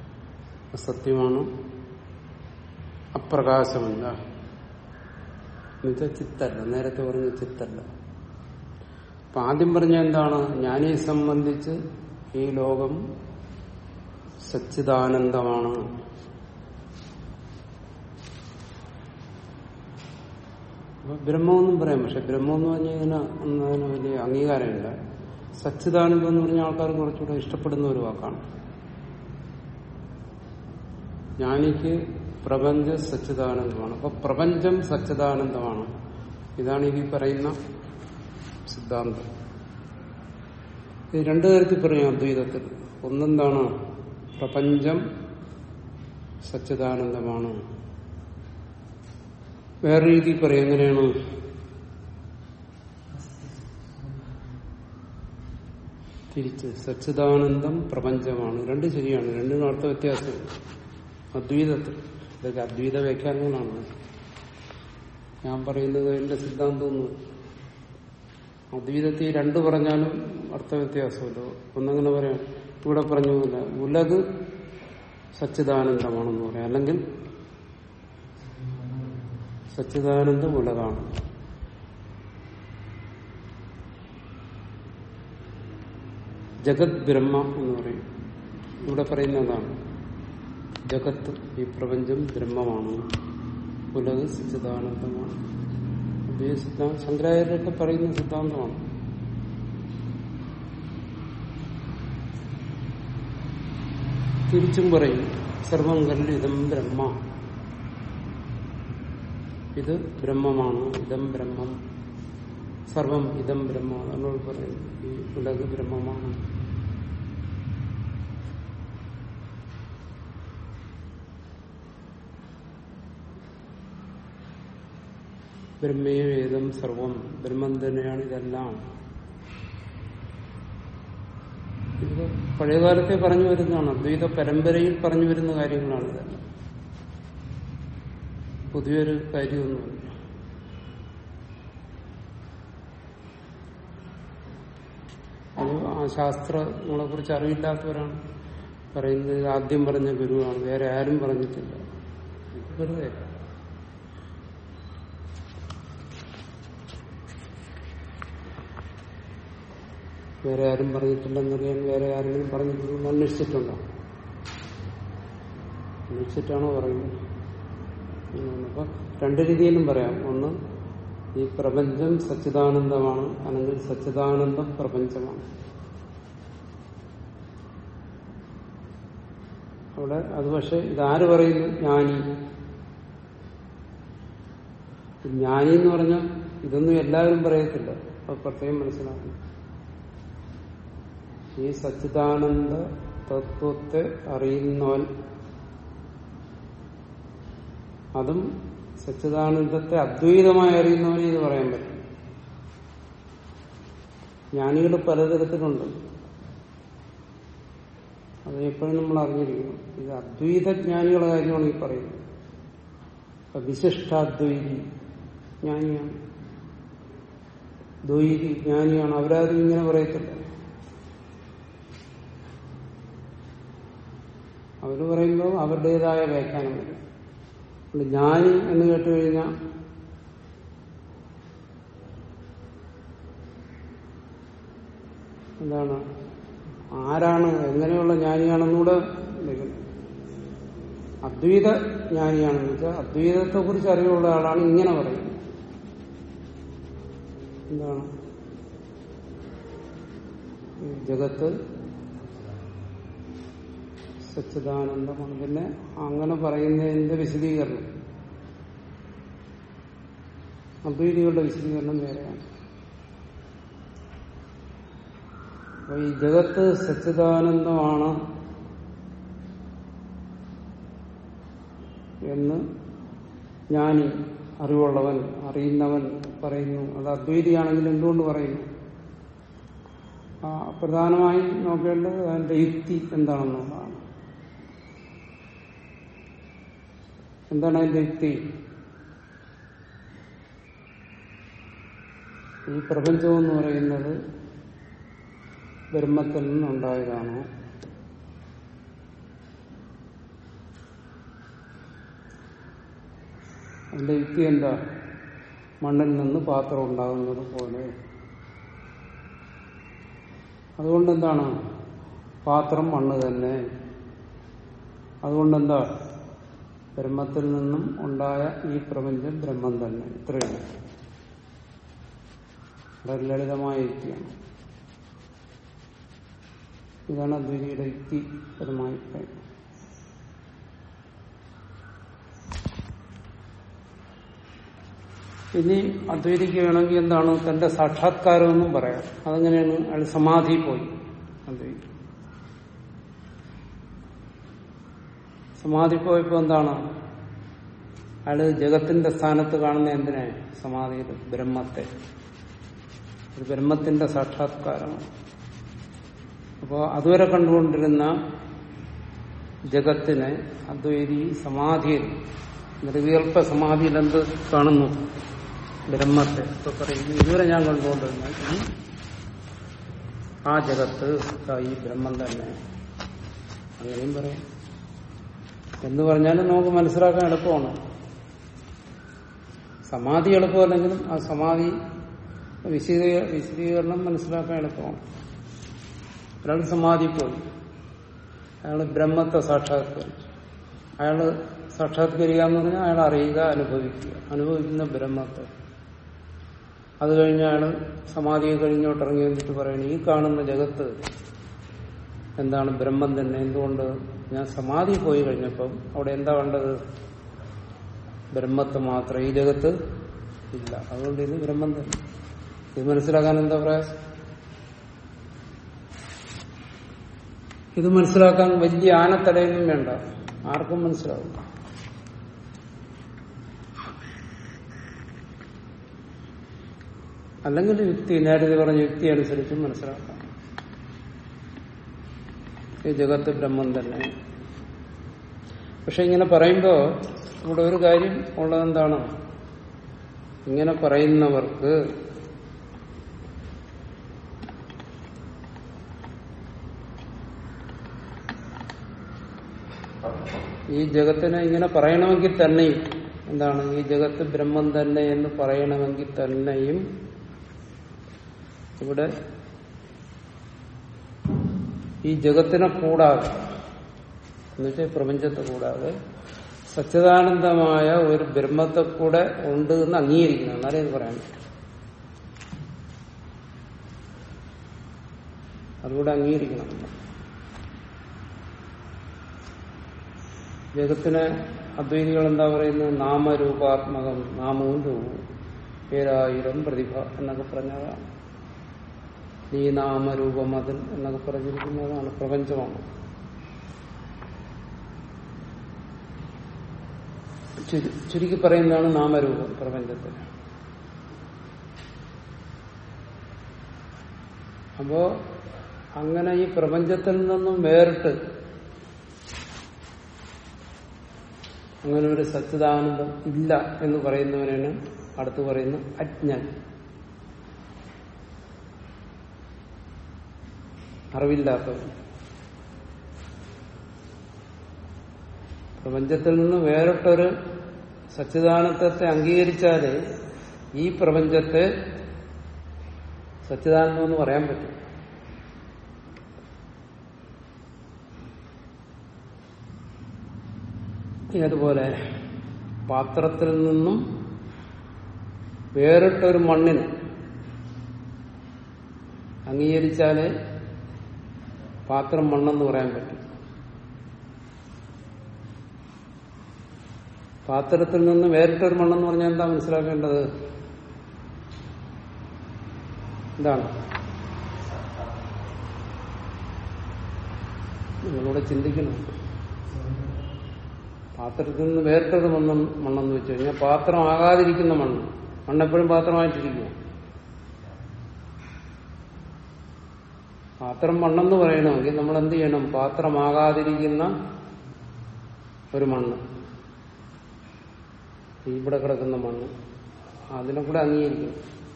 അസത്യമാണ് അപ്രകാശമല്ല എന്നുവെച്ചാൽ ചിത്തല്ല നേരത്തെ പറഞ്ഞ ചിത്തല്ല അപ്പൊ ആദ്യം പറഞ്ഞ എന്താണ് ജ്ഞാനിയെ സംബന്ധിച്ച് ഈ ലോകം സച്ചിദാനന്ദമാണ് അപ്പൊ ബ്രഹ്മമെന്നും പറയാം പക്ഷെ ബ്രഹ്മം എന്ന് പറഞ്ഞാൽ ഇതിന് ഒന്നും അതിന് വലിയ അംഗീകാരമില്ല സച്ചിദാനന്ദം എന്ന് പറഞ്ഞ ആൾക്കാർ കുറച്ചുകൂടെ ഇഷ്ടപ്പെടുന്ന ഒരു വാക്കാണ് ജ്ഞാനിക്ക് പ്രപഞ്ച സച്ചിദാനന്ദമാണ് അപ്പൊ പ്രപഞ്ചം സച്ചിദാനന്ദമാണ് ഇതാണ് ഈ പറയുന്ന സിദ്ധാന്തം ഇത് രണ്ടു തരത്തിൽ പറയാം അദ്വൈതത്തിൽ ഒന്നെന്താണ് പ്രപഞ്ചം സച്ചിദാനന്ദമാണ് വേറെ രീതിയിൽ പറയാം എങ്ങനെയാണ് തിരിച്ച് സച്ചിദാനന്ദം പ്രപഞ്ചമാണ് രണ്ട് ശരിയാണ് രണ്ടിനും അർത്ഥ വ്യത്യാസമുണ്ട് അദ്വൈതത്തിൽ ഇതൊക്കെ അദ്വൈത വ്യാഖ്യാനങ്ങളാണ് ഞാൻ പറയുന്നത് എന്റെ സിദ്ധാന്തമൊന്നും അദ്വൈതത്തിൽ രണ്ട് പറഞ്ഞാലും അർത്ഥവ്യത്യാസമല്ലോ ഒന്നങ്ങനെ പറയാം ഇവിടെ പറഞ്ഞില്ല ഉലക് സച്ചിദാനന്ദമാണെന്ന് പറയാം അല്ലെങ്കിൽ സച്ചിദാനന്ദ ഉലകാണ് ജഗത് ബ്രഹ്മ എന്ന് പറയും ഇവിടെ പറയുന്നതാണ് ജഗത്ത് ഈ പ്രപഞ്ചം ബ്രഹ്മമാണ് ഉലക് സച്ചിദാനന്ദമാണ് അദ്വൈത സിദ്ധാന്തം ശങ്കരാചാര്യരൊക്കെ പറയുന്ന സിദ്ധാന്തമാണ് തിരിച്ചും പറയും സർവം കല്ലിതം ബ്രഹ്മ ഇത് ബ്രഹ്മമാണ് ഇതം ബ്രഹ്മം സർവം ഇതം ബ്രഹ്മ എന്നോട് പറയും ഈ ഉലക് ബ്രഹ്മമാണ് ബ്രഹ്മേ വേദം സർവം ബ്രഹ്മം തന്നെയാണ് ഇതെല്ലാം ഇത് പഴയകാലത്തെ പറഞ്ഞു വരുന്നതാണ് അദ്വൈത പരമ്പരയിൽ പറഞ്ഞു വരുന്ന കാര്യങ്ങളാണ് ഇതെല്ലാം പുതിയൊരു കാര്യമൊന്നുമില്ല അത് ആ ശാസ്ത്രങ്ങളെ കുറിച്ച് അറിവില്ലാത്തവരാണ് പറയുന്നത് ഇത് ആദ്യം പറഞ്ഞ ഗുരുവാണ് വേറെ ആരും പറഞ്ഞിട്ടില്ല ഇത് വെറുതെ വേറെ ആരും പറഞ്ഞിട്ടില്ലെന്നറിയാൻ വേറെ ആരെങ്കിലും പറഞ്ഞിട്ടുണ്ടെന്ന് അന്വേഷിച്ചിട്ടുണ്ടോ അന്വേഷിച്ചിട്ടാണോ പറയുന്നത് ഉം, അപ്പൊ രണ്ട് രീതിയിലും പറയാം ഒന്ന് ഈ പ്രപഞ്ചം സച്ചിദാനന്ദമാണ് അല്ലെങ്കിൽ സച്ചിദാനന്ദം പ്രപഞ്ചമാണ് അവിടെ അത് പക്ഷെ ഇതാര് പറയുന്നു ജ്ഞാനി ജ്ഞാനി എന്ന് പറഞ്ഞാൽ ഇതൊന്നും എല്ലാവരും പറയത്തില്ല അത് പ്രത്യേകം മനസ്സിലാക്കണം ഈ സച്ചിദാനന്ദ തത്വത്തെ അറിയുന്നവൻ അതും സച്ചിദാനന്ദത്തെ അദ്വൈതമായി അറിയുന്നവനെ ഇത് പറയാൻ പറ്റും ജ്ഞാനികൾ പലതരത്തിലുണ്ട് അത് എപ്പോഴും നമ്മൾ അറിഞ്ഞിരിക്കണം ഇത് അദ്വൈത ജ്ഞാനികളുടെ കാര്യമാണ് ഈ പറയുന്നത് ഇപ്പൊ വിശിഷ്ടാദ്വൈതി ജ്ഞാനിയാണ് ദ്വൈതി ജ്ഞാനിയാണ് അവരാരും ഇങ്ങനെ പറയത്തില്ല അവര് പറയുമ്പോൾ അവരുടേതായ വ്യാഖ്യാനം വരും അതുകൊണ്ട് ജ്ഞാനി എന്ന് കേട്ടു കഴിഞ്ഞാൽ എന്താണ് ആരാണ് എങ്ങനെയുള്ള ജ്ഞാനിയാണെന്നൂടെ വിളിക്കുന്നത് അദ്വൈത ജ്ഞാനിയാണെന്ന് വെച്ചാൽ അദ്വൈതത്തെ കുറിച്ച് അറിവുള്ള ആളാണ് ഇങ്ങനെ പറയുന്നത് എന്താണ് ഈ ജഗത്ത് സച്ചിദാനന്ദമാണ് പിന്നെ അങ്ങനെ പറയുന്നതിന്റെ വിശദീകരണം അദ്വൈതികളുടെ വിശദീകരണം വേറെയാണ് അപ്പൊ ഈ ജഗത്ത് സച്ചിദാനന്ദമാണ് എന്ന് ജ്ഞാനി അറിവുള്ളവൻ അറിയുന്നവൻ പറയുന്നു അത് അദ്വൈതിയാണെങ്കിൽ എന്തുകൊണ്ട് പറയുന്നു ആ, പ്രധാനമായും നോക്കേണ്ടത് അതിന്റെ യുക്തി എന്താണെന്നുള്ളതാണ് എന്താണ് അതിന്റെ യുക്തി ഈ പ്രപഞ്ചം എന്ന് പറയുന്നത് ബ്രഹ്മത്തിൽ നിന്നുണ്ടായതാണോ അതിന്റെ യുക്തി എന്താ മണ്ണിൽ നിന്ന് പാത്രം ഉണ്ടാകുന്നത് പോലെ അതുകൊണ്ട് എന്താണ് പാത്രം മണ്ണ് തന്നെ അതുകൊണ്ടെന്താ ബ്രഹ്മത്തിൽ നിന്നും ഉണ്ടായ ഈ പ്രപഞ്ചം ബ്രഹ്മം തന്നെ ഇത്രയാണ് വളരെ ലളിതമായ യുക്തിയാണ് ഇതാണ് അദ്വൈതിയുടെ യുക്തിപരമായി പറയുന്നത് ഇനി അദ്വൈതിക്ക് വേണമെങ്കിൽ എന്താണ് തന്റെ സാക്ഷാത്കാരമെന്നും പറയാം അതെങ്ങനെയാണ് അയാൾ സമാധി പോയി അദ്വൈതി സമാധി പോയപ്പോ എന്താണ് അയാള് ജഗത്തിന്റെ സ്ഥാനത്ത് കാണുന്ന എന്തിനെ സമാധിയിൽ ബ്രഹ്മത്തെ ഒരു ബ്രഹ്മത്തിന്റെ സാക്ഷാത്കാരമാണ് അപ്പോ അതുവരെ കണ്ടുകൊണ്ടിരുന്ന ജഗത്തിനെ അദ്വൈതി സമാധിയിൽ നിർവികൽപ്പ സമാധിയിൽ എന്ത് കാണുന്നു ബ്രഹ്മത്തെ ഇപ്പൊ പറയുന്നു ഇതുവരെ ഞാൻ കണ്ടുകൊണ്ടിരുന്ന ഈ ആ ജഗത്ത് ദാ ഈ ബ്രഹ്മം തന്നെ അങ്ങനെയും പറയാം എന്ന് പറഞ്ഞാലും നമുക്ക് മനസ്സിലാക്കാൻ എളുപ്പമാണ് സമാധി എളുപ്പമല്ലെങ്കിലും ആ സമാധി വിശദീക വിശദീകരണം മനസ്സിലാക്കാൻ എളുപ്പമാണ് ഒരാൾ സമാധി പോയി അയാൾ ബ്രഹ്മത്തെ സാക്ഷാത്കരിച്ചു അയാള് സാക്ഷാത്കരിക്കുക എന്ന് പറഞ്ഞാൽ അയാൾ അറിയുക അനുഭവിക്കുക അനുഭവിക്കുന്ന ബ്രഹ്മത്തെ അത് കഴിഞ്ഞ് അയാൾ സമാധിയെ കഴിഞ്ഞോട്ട് ഇറങ്ങി എന്നിട്ട് പറയണ ഈ കാണുന്ന ജഗത്ത് എന്താണ് ബ്രഹ്മം തന്നെ എന്തുകൊണ്ട് ഞാൻ സമാധി പോയി കഴിഞ്ഞപ്പം അവിടെ എന്താ കണ്ടത് ബ്രഹ്മത്തെ മാത്രം ഈ ജഗത്ത് ഇല്ല അതുകൊണ്ട് ഇത് ബ്രഹ്മം തന്നെ ഇത് മനസ്സിലാക്കാൻ എന്താ പ്രയാസം ഇത് മനസ്സിലാക്കാൻ വലിയ ആനത്തടയൊന്നും വേണ്ട ആർക്കും മനസ്സിലാവും അല്ലെങ്കിൽ യുക്തി നേരത്തെ പറഞ്ഞ യുക്തി അനുസരിച്ച് മനസ്സിലാക്കാം ഈ ജഗത്ത് ബ്രഹ്മം തന്നെ പക്ഷെ ഇങ്ങനെ പറയുമ്പോ ഇവിടെ ഒരു കാര്യം ഉള്ളതെന്താണ് ഇങ്ങനെ പറയുന്നവർക്ക് ഈ ജഗത്തിനെ ഇങ്ങനെ പറയണമെങ്കിൽ തന്നെയും എന്താണ് ഈ ജഗത്ത് ബ്രഹ്മം തന്നെ എന്ന് പറയണമെങ്കിൽ തന്നെയും ഇവിടെ ഈ ജഗത്തിനെ കൂടാതെ എന്നുവെച്ചാൽ പ്രപഞ്ചത്തെ കൂടാതെ സച്ചിദാനന്ദമായ ഒരു ബ്രഹ്മത്തെ കൂടെ ഉണ്ട് എന്ന് അംഗീകരിക്കണം എന്നാലേ ഇത് പറയാൻ പറ്റൂ. അതുകൂടെ അംഗീകരിക്കണം ജഗത്തിനെ അദ്വൈതികൾ എന്താ പറയുന്നത് നാമരൂപാത്മകം നാമവും രൂപവും പേരായിരം പ്രതിഭ എന്നൊക്കെ പറഞ്ഞതാണ് നീ നാമരൂപം അതിൽ എന്നൊക്കെ പറഞ്ഞിരിക്കുന്നതാണ് പ്രപഞ്ചമാണ് ചുരു- ചുരുക്കി പറയുന്നതാണ് നാമരൂപം പ്രപഞ്ചത്തിൽ അപ്പോ അങ്ങനെ ഈ പ്രപഞ്ചത്തിൽ നിന്നും വേറിട്ട് അങ്ങനെ ഒരു സച്ചിദാനന്ദം ഇല്ല എന്ന് പറയുന്നവനാണ് അടുത്ത് പറയുന്ന അജ്ഞൻ അറിവില്ലാത്തവൻ പ്രപഞ്ചത്തിൽ നിന്ന് വേറിട്ടൊരു സച്ചിദാനന്ദത്തെ അംഗീകരിച്ചാലേ ഈ പ്രപഞ്ചത്തെ സച്ചിദാനന്ദം എന്ന് പറയാൻ പറ്റും ഏതുപോലെ പാത്രത്തിൽ നിന്നും വേറിട്ടൊരു മണ്ണിന് അംഗീകരിച്ചാലേ പാത്രം മണ്ണെന്ന് പറയാൻ പറ്റും പാത്രത്തിൽ നിന്ന് വേറിട്ടൊരു മണ്ണെന്ന് പറഞ്ഞാൽ എന്താ മനസ്സിലാക്കേണ്ടത് എന്താണ് നിങ്ങളൂടെ ചിന്തിക്കണം പാത്രത്തിൽ നിന്ന് വേറിട്ടൊരു മണ്ണ് മണ്ണെന്ന് വെച്ച് കഴിഞ്ഞാൽ പാത്രം ആകാതിരിക്കുന്ന മണ്ണ് മണ്ണെപ്പോഴും പാത്രമായിട്ടിരിക്കുക പാത്രം മണ്ണെന്ന് പറയണമെങ്കിൽ നമ്മൾ എന്ത് ചെയ്യണം പാത്രമാകാതിരിക്കുന്ന ഒരു മണ്ണ് ഇവിടെ കിടക്കുന്ന മണ്ണ് അതിനെ കൂടെ അംഗീകരിക്കണം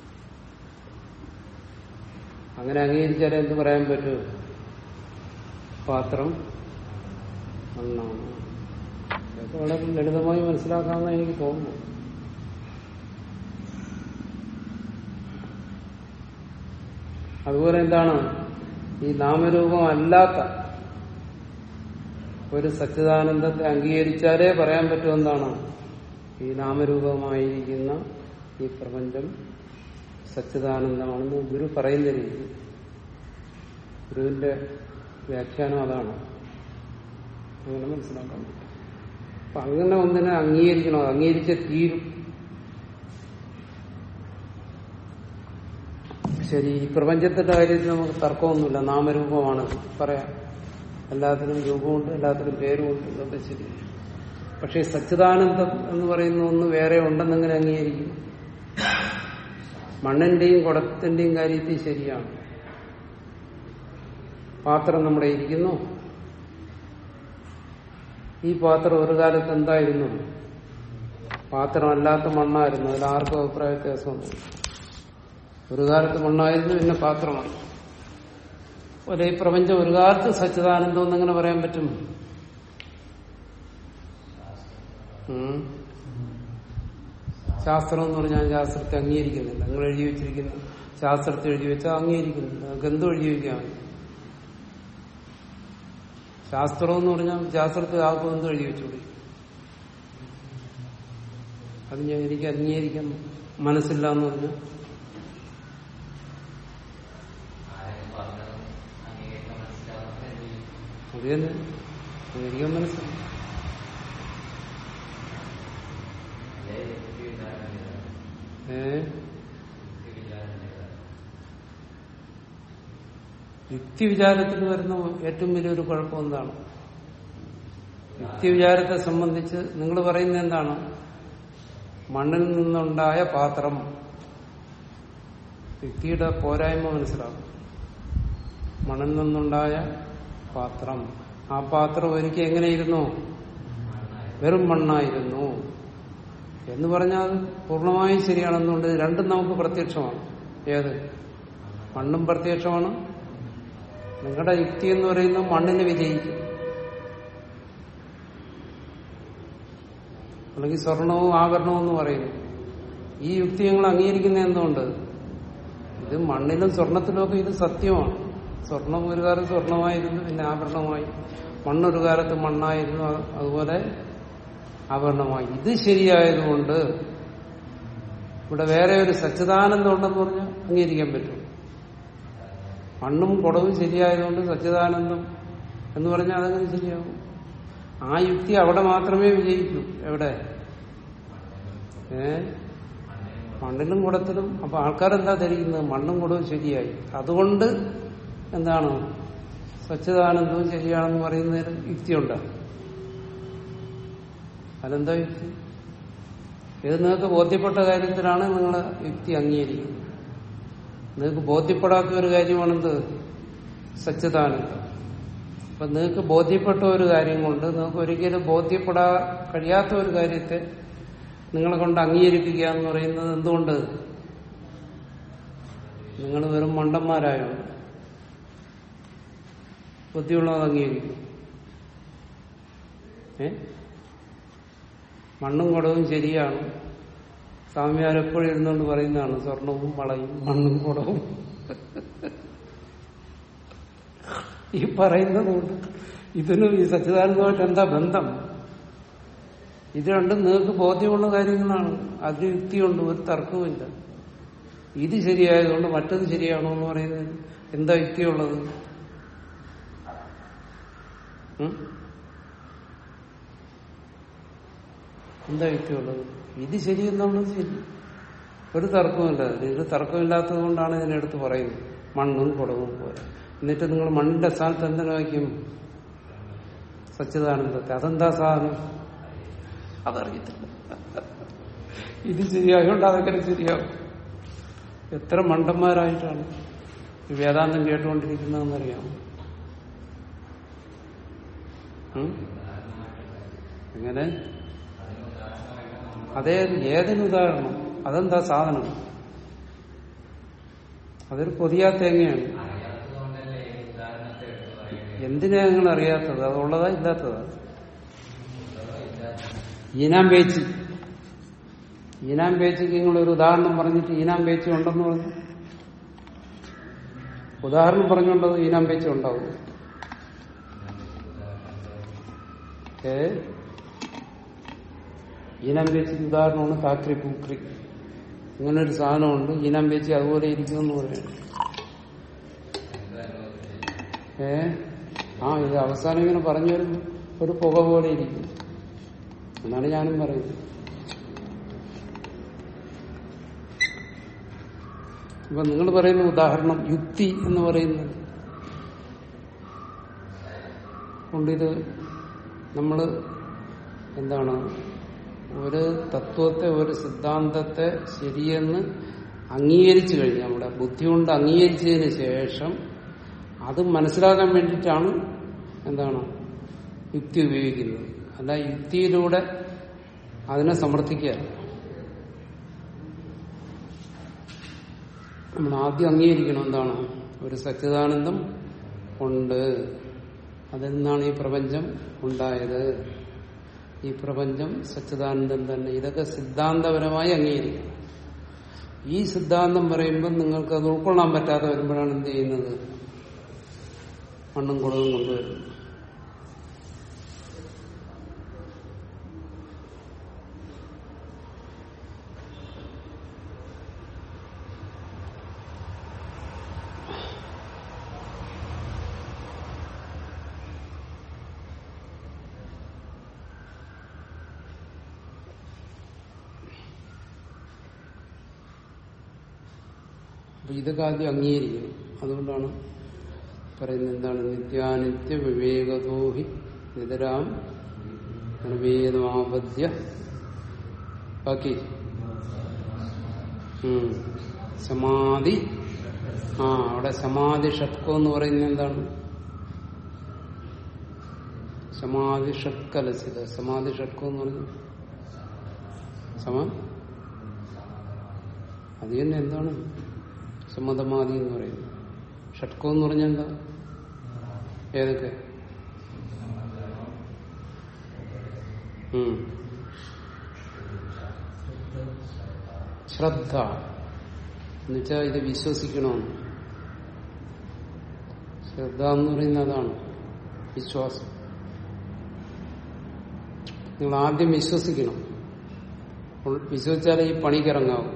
അങ്ങനെ അംഗീകരിച്ചാലേ എന്ത് പറയാൻ പറ്റൂ പാത്രം മണ്ണാണ് ഇതൊക്കെ വളരെ ലളിതമായി മനസ്സിലാക്കാമെന്ന് എനിക്ക് തോന്നുന്നു അതുപോലെ എന്താണ് ഈ നാമരൂപം അല്ലാത്ത ഒരു സച്ചിദാനന്ദത്തെ അംഗീകരിച്ചാലേ പറയാൻ പറ്റും എന്താണ് ഈ നാമരൂപമായിരിക്കുന്ന ഈ പ്രപഞ്ചം സച്ചിദാനന്ദമാണെന്ന് ഗുരു പറയുന്ന രീതി ഗുരുവിന്റെ വ്യാഖ്യാനം അതാണ് അങ്ങനെ മനസ്സിലാക്കാൻ പറ്റും അപ്പൊ അങ്ങനെ ഒന്നിനെ അംഗീകരിക്കണം അത് അംഗീകരിച്ചേ തീരും ശരി ഈ പ്രപഞ്ചത്തിന്റെ കാര്യത്തിൽ നമുക്ക് തർക്കമൊന്നുമില്ല നാമരൂപമാണ് പറയാം എല്ലാത്തിനും രൂപമുണ്ട് എല്ലാത്തിനും പേരുമുണ്ട് ഇതൊക്കെ ശരി പക്ഷെ ഈ സച്ചിദാനന്ദം എന്ന് പറയുന്ന ഒന്ന് വേറെ ഉണ്ടെന്നെങ്ങനെ അംഗീകരിക്കും മണ്ണിന്റെയും കുടത്തിന്റെയും കാര്യത്തിൽ ശരിയാണ് പാത്രം നമ്മുടെ ഇരിക്കുന്നു ഈ പാത്രം ഒരു കാലത്ത് എന്തായിരുന്നു പാത്രമല്ലാത്ത മണ്ണായിരുന്നു അതിൽ ആർക്കും അഭിപ്രായ വ്യത്യാസമൊന്നും ഒരു കാലത്ത് മണ്ണായിരുന്നു പിന്നെ പാത്രമായി ഒരേ പ്രപഞ്ചം ഒരു കാലത്ത് സച്ചിദാനന്ദം എന്നെങ്ങനെ പറയാൻ പറ്റും ഉം. ശാസ്ത്രം എന്ന് പറഞ്ഞാൽ ശാസ്ത്രത്തെ അംഗീകരിക്കുന്നില്ല നിങ്ങൾ എഴുതി വെച്ചിരിക്കുന്ന ശാസ്ത്രത്തെ എഴുതി വെച്ചാൽ അംഗീകരിക്കുന്നില്ല നമുക്ക് എന്തും എഴുതി വെക്കാൻ ശാസ്ത്രം എന്ന് പറഞ്ഞാൽ ശാസ്ത്രത്തെ ആർക്കും എന്തും എഴുതി വെച്ചോളി അത് ഞാൻ എനിക്ക് അംഗീകരിക്കാൻ മനസ്സില്ല എന്ന് പറഞ്ഞാൽ അത് തന്നെ അംഗീകരിക്കാൻ മനസ്സിലാവും ഏ യുക്തി വിചാരത്തിൽ വരുന്ന ഏറ്റവും വലിയൊരു കുഴപ്പം എന്താണ് യുക്തി വിചാരത്തെ സംബന്ധിച്ച് നിങ്ങൾ പറയുന്നത് എന്താണ് മണ്ണിൽ നിന്നുണ്ടായ പാത്രം യുക്തിയുടെ പോരായ്മ മനസ്സിലാക്കും മണ്ണിൽ നിന്നുണ്ടായ പാത്രം ആ പാത്രം ഒരിക്കൽ എങ്ങനെയിരുന്നു വെറും മണ്ണായിരുന്നു എന്ന് പറഞ്ഞാൽ അത് പൂർണ്ണമായും ശരിയാണെന്നുകൊണ്ട് രണ്ടും നമുക്ക് പ്രത്യക്ഷമാണ് ഏത് മണ്ണും പ്രത്യക്ഷമാണ് നിങ്ങളുടെ യുക്തി എന്ന് പറയുന്നത് മണ്ണിന് വിജയിക്കും അല്ലെങ്കിൽ സ്വർണവും ആഭരണവും എന്ന് പറയുന്നു ഈ യുക്തി ഞങ്ങൾ അംഗീകരിക്കുന്ന എന്തുകൊണ്ട് ഇത് മണ്ണിലും സ്വർണത്തിലും ഒക്കെ ഇത് സത്യമാണ് സ്വർണം ഒരു കാലത്ത് സ്വർണമായിരുന്നു പിന്നെ ആഭരണമായി മണ്ണൊരു കാലത്ത് മണ്ണായിരുന്നു അത് അതുപോലെ ആഭരണമായി ഇത് ശരിയായതുകൊണ്ട് ഇവിടെ വേറെ ഒരു സച്ചിദാനന്ദം ഉണ്ടെന്ന് പറഞ്ഞാൽ അംഗീകരിക്കാൻ പറ്റും മണ്ണും കുടവും ശരിയായതുകൊണ്ട് സച്ചിദാനന്ദം എന്ന് പറഞ്ഞാൽ അതങ്ങനെ ശരിയാവും ആ യുക്തി അവിടെ മാത്രമേ വിജയിക്കൂ എവിടെ ഏ മണ്ണിലും കുടത്തിലും അപ്പൊ ആൾക്കാരെന്താ ധരിക്കുന്നത് മണ്ണും കുടവും ശരിയായി അതുകൊണ്ട് എന്താണ് സച്ചിദാനന്ദവും ശരിയാണെന്ന് പറയുന്നതിന് യുക്തിയുണ്ട് അതെന്താ യുക്തി ഇത് നിങ്ങൾക്ക് ബോധ്യപ്പെട്ട കാര്യത്തിലാണ് നിങ്ങൾ യുക്തി അംഗീകരിക്കുന്നത് നിങ്ങൾക്ക് ബോധ്യപ്പെടാത്ത ഒരു കാര്യമാണെന്ത് സച്ചിദാനന്ദം അപ്പൊ നിങ്ങൾക്ക് ബോധ്യപ്പെട്ട ഒരു കാര്യം കൊണ്ട് നിങ്ങൾക്ക് ഒരിക്കലും ബോധ്യപ്പെടാ കഴിയാത്ത ഒരു കാര്യത്തെ നിങ്ങളെ കൊണ്ട് അംഗീകരിപ്പിക്കുക എന്ന് പറയുന്നത് എന്തുകൊണ്ട് നിങ്ങൾ വെറും മണ്ടന്മാരായോണ്ട് ബുദ്ധിയുള്ളത് അംഗീകരിക്കും ഏ മണ്ണും കുടവും ശരിയാണ് സ്വാമിയാർ എപ്പോഴും ഇരുന്നുകൊണ്ട് പറയുന്നതാണ് സ്വർണവും വളയും മണ്ണും കുടവും ഈ പറയുന്നത് കൊണ്ട് ഇതിനും ഈ സച്ചിദാനന്ദമായിട്ട് എന്താ ബന്ധം ഇത് രണ്ടും നിങ്ങൾക്ക് ബോധ്യമുള്ള കാര്യങ്ങളാണ് അതിന് യുക്തിയുണ്ട് ഒരു തർക്കവുമില്ല ഇത് ശരിയായതുകൊണ്ട് മറ്റത് ശരിയാണോ എന്ന് പറയുന്നത് എന്താ യുക്തിയുള്ളത് ഉം? എന്താ യുക്തിയുള്ളത് ഇത് ശരിയെന്നുള്ളത് ശരി ഒരു തർക്കവുമില്ല അതിന് ഇത് തർക്കമില്ലാത്തത് കൊണ്ടാണ് ഇതിനെടുത്ത് പറയുന്നത് മണ്ണും കുടവും പോലെ എന്നിട്ട് നിങ്ങൾ മണ്ണിന്റെ സ്ഥാനത്ത് എന്തിനു വയ്ക്കും സച്ചിദാനന്ദത്തെ അതെന്താ സാധനം അതറിയത്തില്ല ഇത് ശരിയായതുകൊണ്ട് അതൊക്കെ ശരിയാവും എത്ര മണ്ടന്മാരായിട്ടാണ് ഈ വേദാന്തം കേട്ടുകൊണ്ടിരിക്കുന്നതെന്നറിയാം ഉം? എങ്ങനെ അതേ ഏതിന് ഉദാഹരണം അതെന്താ സാധനം അതൊരു പൊതിയാ തേങ്ങയാണ് എന്തിനാ നിങ്ങൾ അറിയാത്തത് അതുള്ളതാ ഇല്ലാത്തതാ ഈനാം പേച്ചി ഈനാം പേച്ചിക്ക് നിങ്ങൾ ഒരു ഉദാഹരണം പറഞ്ഞിട്ട് ഈനാം പേച്ചി ഉണ്ടെന്ന് പറഞ്ഞു ഉദാഹരണം പറഞ്ഞുകൊണ്ടത് ഈനാം പേച്ച് ഉണ്ടാവും ഏ ഈനാം പേച്ചിക്ക് ഉദാഹരണമാണ് കാക്രി പൂക്രി അങ്ങനെ ഒരു സാധനമുണ്ട് ഈനാം പേച്ചി അതുപോലെ ഇരിക്കുമെന്ന് പറയുന്നത് ഏ ആ ഇത് അവസാനം ഇങ്ങനെ പറഞ്ഞൊരു ഒരു പുക പോലെ ഇരിക്കും എന്നാണ് ഞാനും പറയുന്നത് അപ്പൊ നിങ്ങൾ പറയുന്ന ഉദാഹരണം യുക്തി എന്ന് പറയുന്നത് കൊണ്ടിത് നമ്മള് എന്താണ് ഒരു തത്വത്തെ ഒരു സിദ്ധാന്തത്തെ ശരിയെന്ന് അംഗീകരിച്ചു കഴിഞ്ഞ് നമ്മുടെ ബുദ്ധി കൊണ്ട് അംഗീകരിച്ചതിന് ശേഷം അത് മനസ്സിലാക്കാൻ വേണ്ടിയിട്ടാണ് എന്താണ് യുക്തി ഉപയോഗിക്കുന്നത് അല്ല യുക്തിയിലൂടെ അതിനെ സമർത്ഥിക്കുക നമ്മൾ ആദ്യം അംഗീകരിക്കണം എന്താണ് ഒരു സച്ചിദാനന്ദം ഉണ്ട് അതിൽ നിന്നാണ് ഈ പ്രപഞ്ചം ഉണ്ടായത് ഈ പ്രപഞ്ചം സച്ചിദാനന്ദം തന്നെ ഇതൊക്കെ സിദ്ധാന്തപരമായി അംഗീകരിക്കണം ഈ സിദ്ധാന്തം പറയുമ്പോൾ നിങ്ങൾക്ക് അത് ഉൾക്കൊള്ളാൻ പറ്റാതെ വരുമ്പോഴാണ് എന്ത് ചെയ്യുന്നത് മണ്ണും കുളവും കൊണ്ടുവരുന്നത് അപ്പൊ ഇതൊക്കെ ആദ്യം അംഗീകരിക്കണം അതുകൊണ്ടാണ് പറയുന്നത് എന്താണ് നിത്യാനിത്യ വിവേകതോഹി നിതരാം നിർവേദമാപദ്യ ബാക്കി ഉം. സമാധി ആ അവിടെ സമാധി ഷട്കം എന്ന് പറയുന്നത് എന്താണ് സമാധി ഷട്കലസിത സമാധി ഷട്കം എന്ന് പറയുന്നത് സമ അത് തന്നെ എന്താണ് സമ്മതമാതി എന്ന് പറയുന്നത് ഷട്കം എന്ന് പറഞ്ഞാൽ എന്താ ഏതൊക്കെ ഉം. ശ്രദ്ധ എന്നുവെച്ചാൽ ഇത് വിശ്വസിക്കണമെന്ന് ശ്രദ്ധ എന്ന് പറയുന്നത് അതാണ് വിശ്വാസം നിങ്ങൾ ആദ്യം വിശ്വസിക്കണം അപ്പോൾ വിശ്വസിച്ചാലേ ഈ പണിക്കിറങ്ങാവും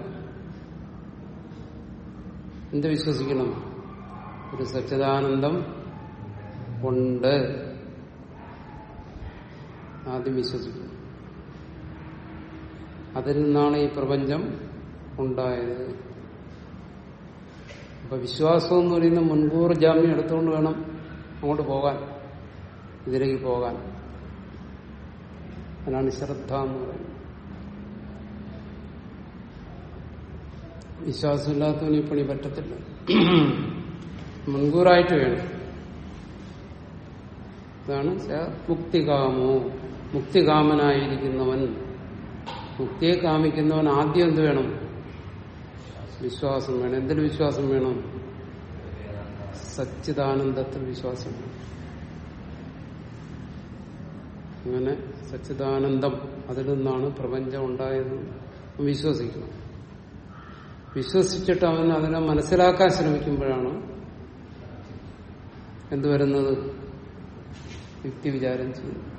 എന്ത് വിശ്വസിക്കണം ഒരു സച്ചിദാനന്ദം ഉണ്ട് ആദ്യം വിശ്വസിക്കണം അതിൽ നിന്നാണ് ഈ പ്രപഞ്ചം ഉണ്ടായത് അപ്പൊ വിശ്വാസം എന്ന് പറയുന്ന മുൻകൂർ ജാമ്യം എടുത്തുകൊണ്ട് വേണം അങ്ങോട്ട് പോകാൻ ഇതിലേക്ക് പോകാൻ അതിനാണ് ശ്രദ്ധ എന്ന് പറയുന്നത് വിശ്വാസമില്ലാത്തവന് ഈ പണി പറ്റത്തില്ല മുൻകൂറായിട്ട് വേണം ഇതാണ് ച- മുക്തികാമോ മുക്തികാമനായിരിക്കുന്നവൻ മുക്തിയെ കാമിക്കുന്നവൻ ആദ്യം എന്ത് വേണം വിശ്വാസം വേണം എന്തിൽ വിശ്വാസം വേണം സച്ചിദാനന്ദത്തിൽ വിശ്വാസം വേണം അങ്ങനെ സച്ചിദാനന്ദം അതിൽ നിന്നാണ് പ്രപഞ്ചം ഉണ്ടായത് വിശ്വസിക്കണം വിശ്വസിച്ചിട്ട് അവൻ അതിനെ മനസ്സിലാക്കാൻ ശ്രമിക്കുമ്പോഴാണ് എന്തുവരുന്നത് യുക്തി വിചാരം ചെയ്യുന്നത്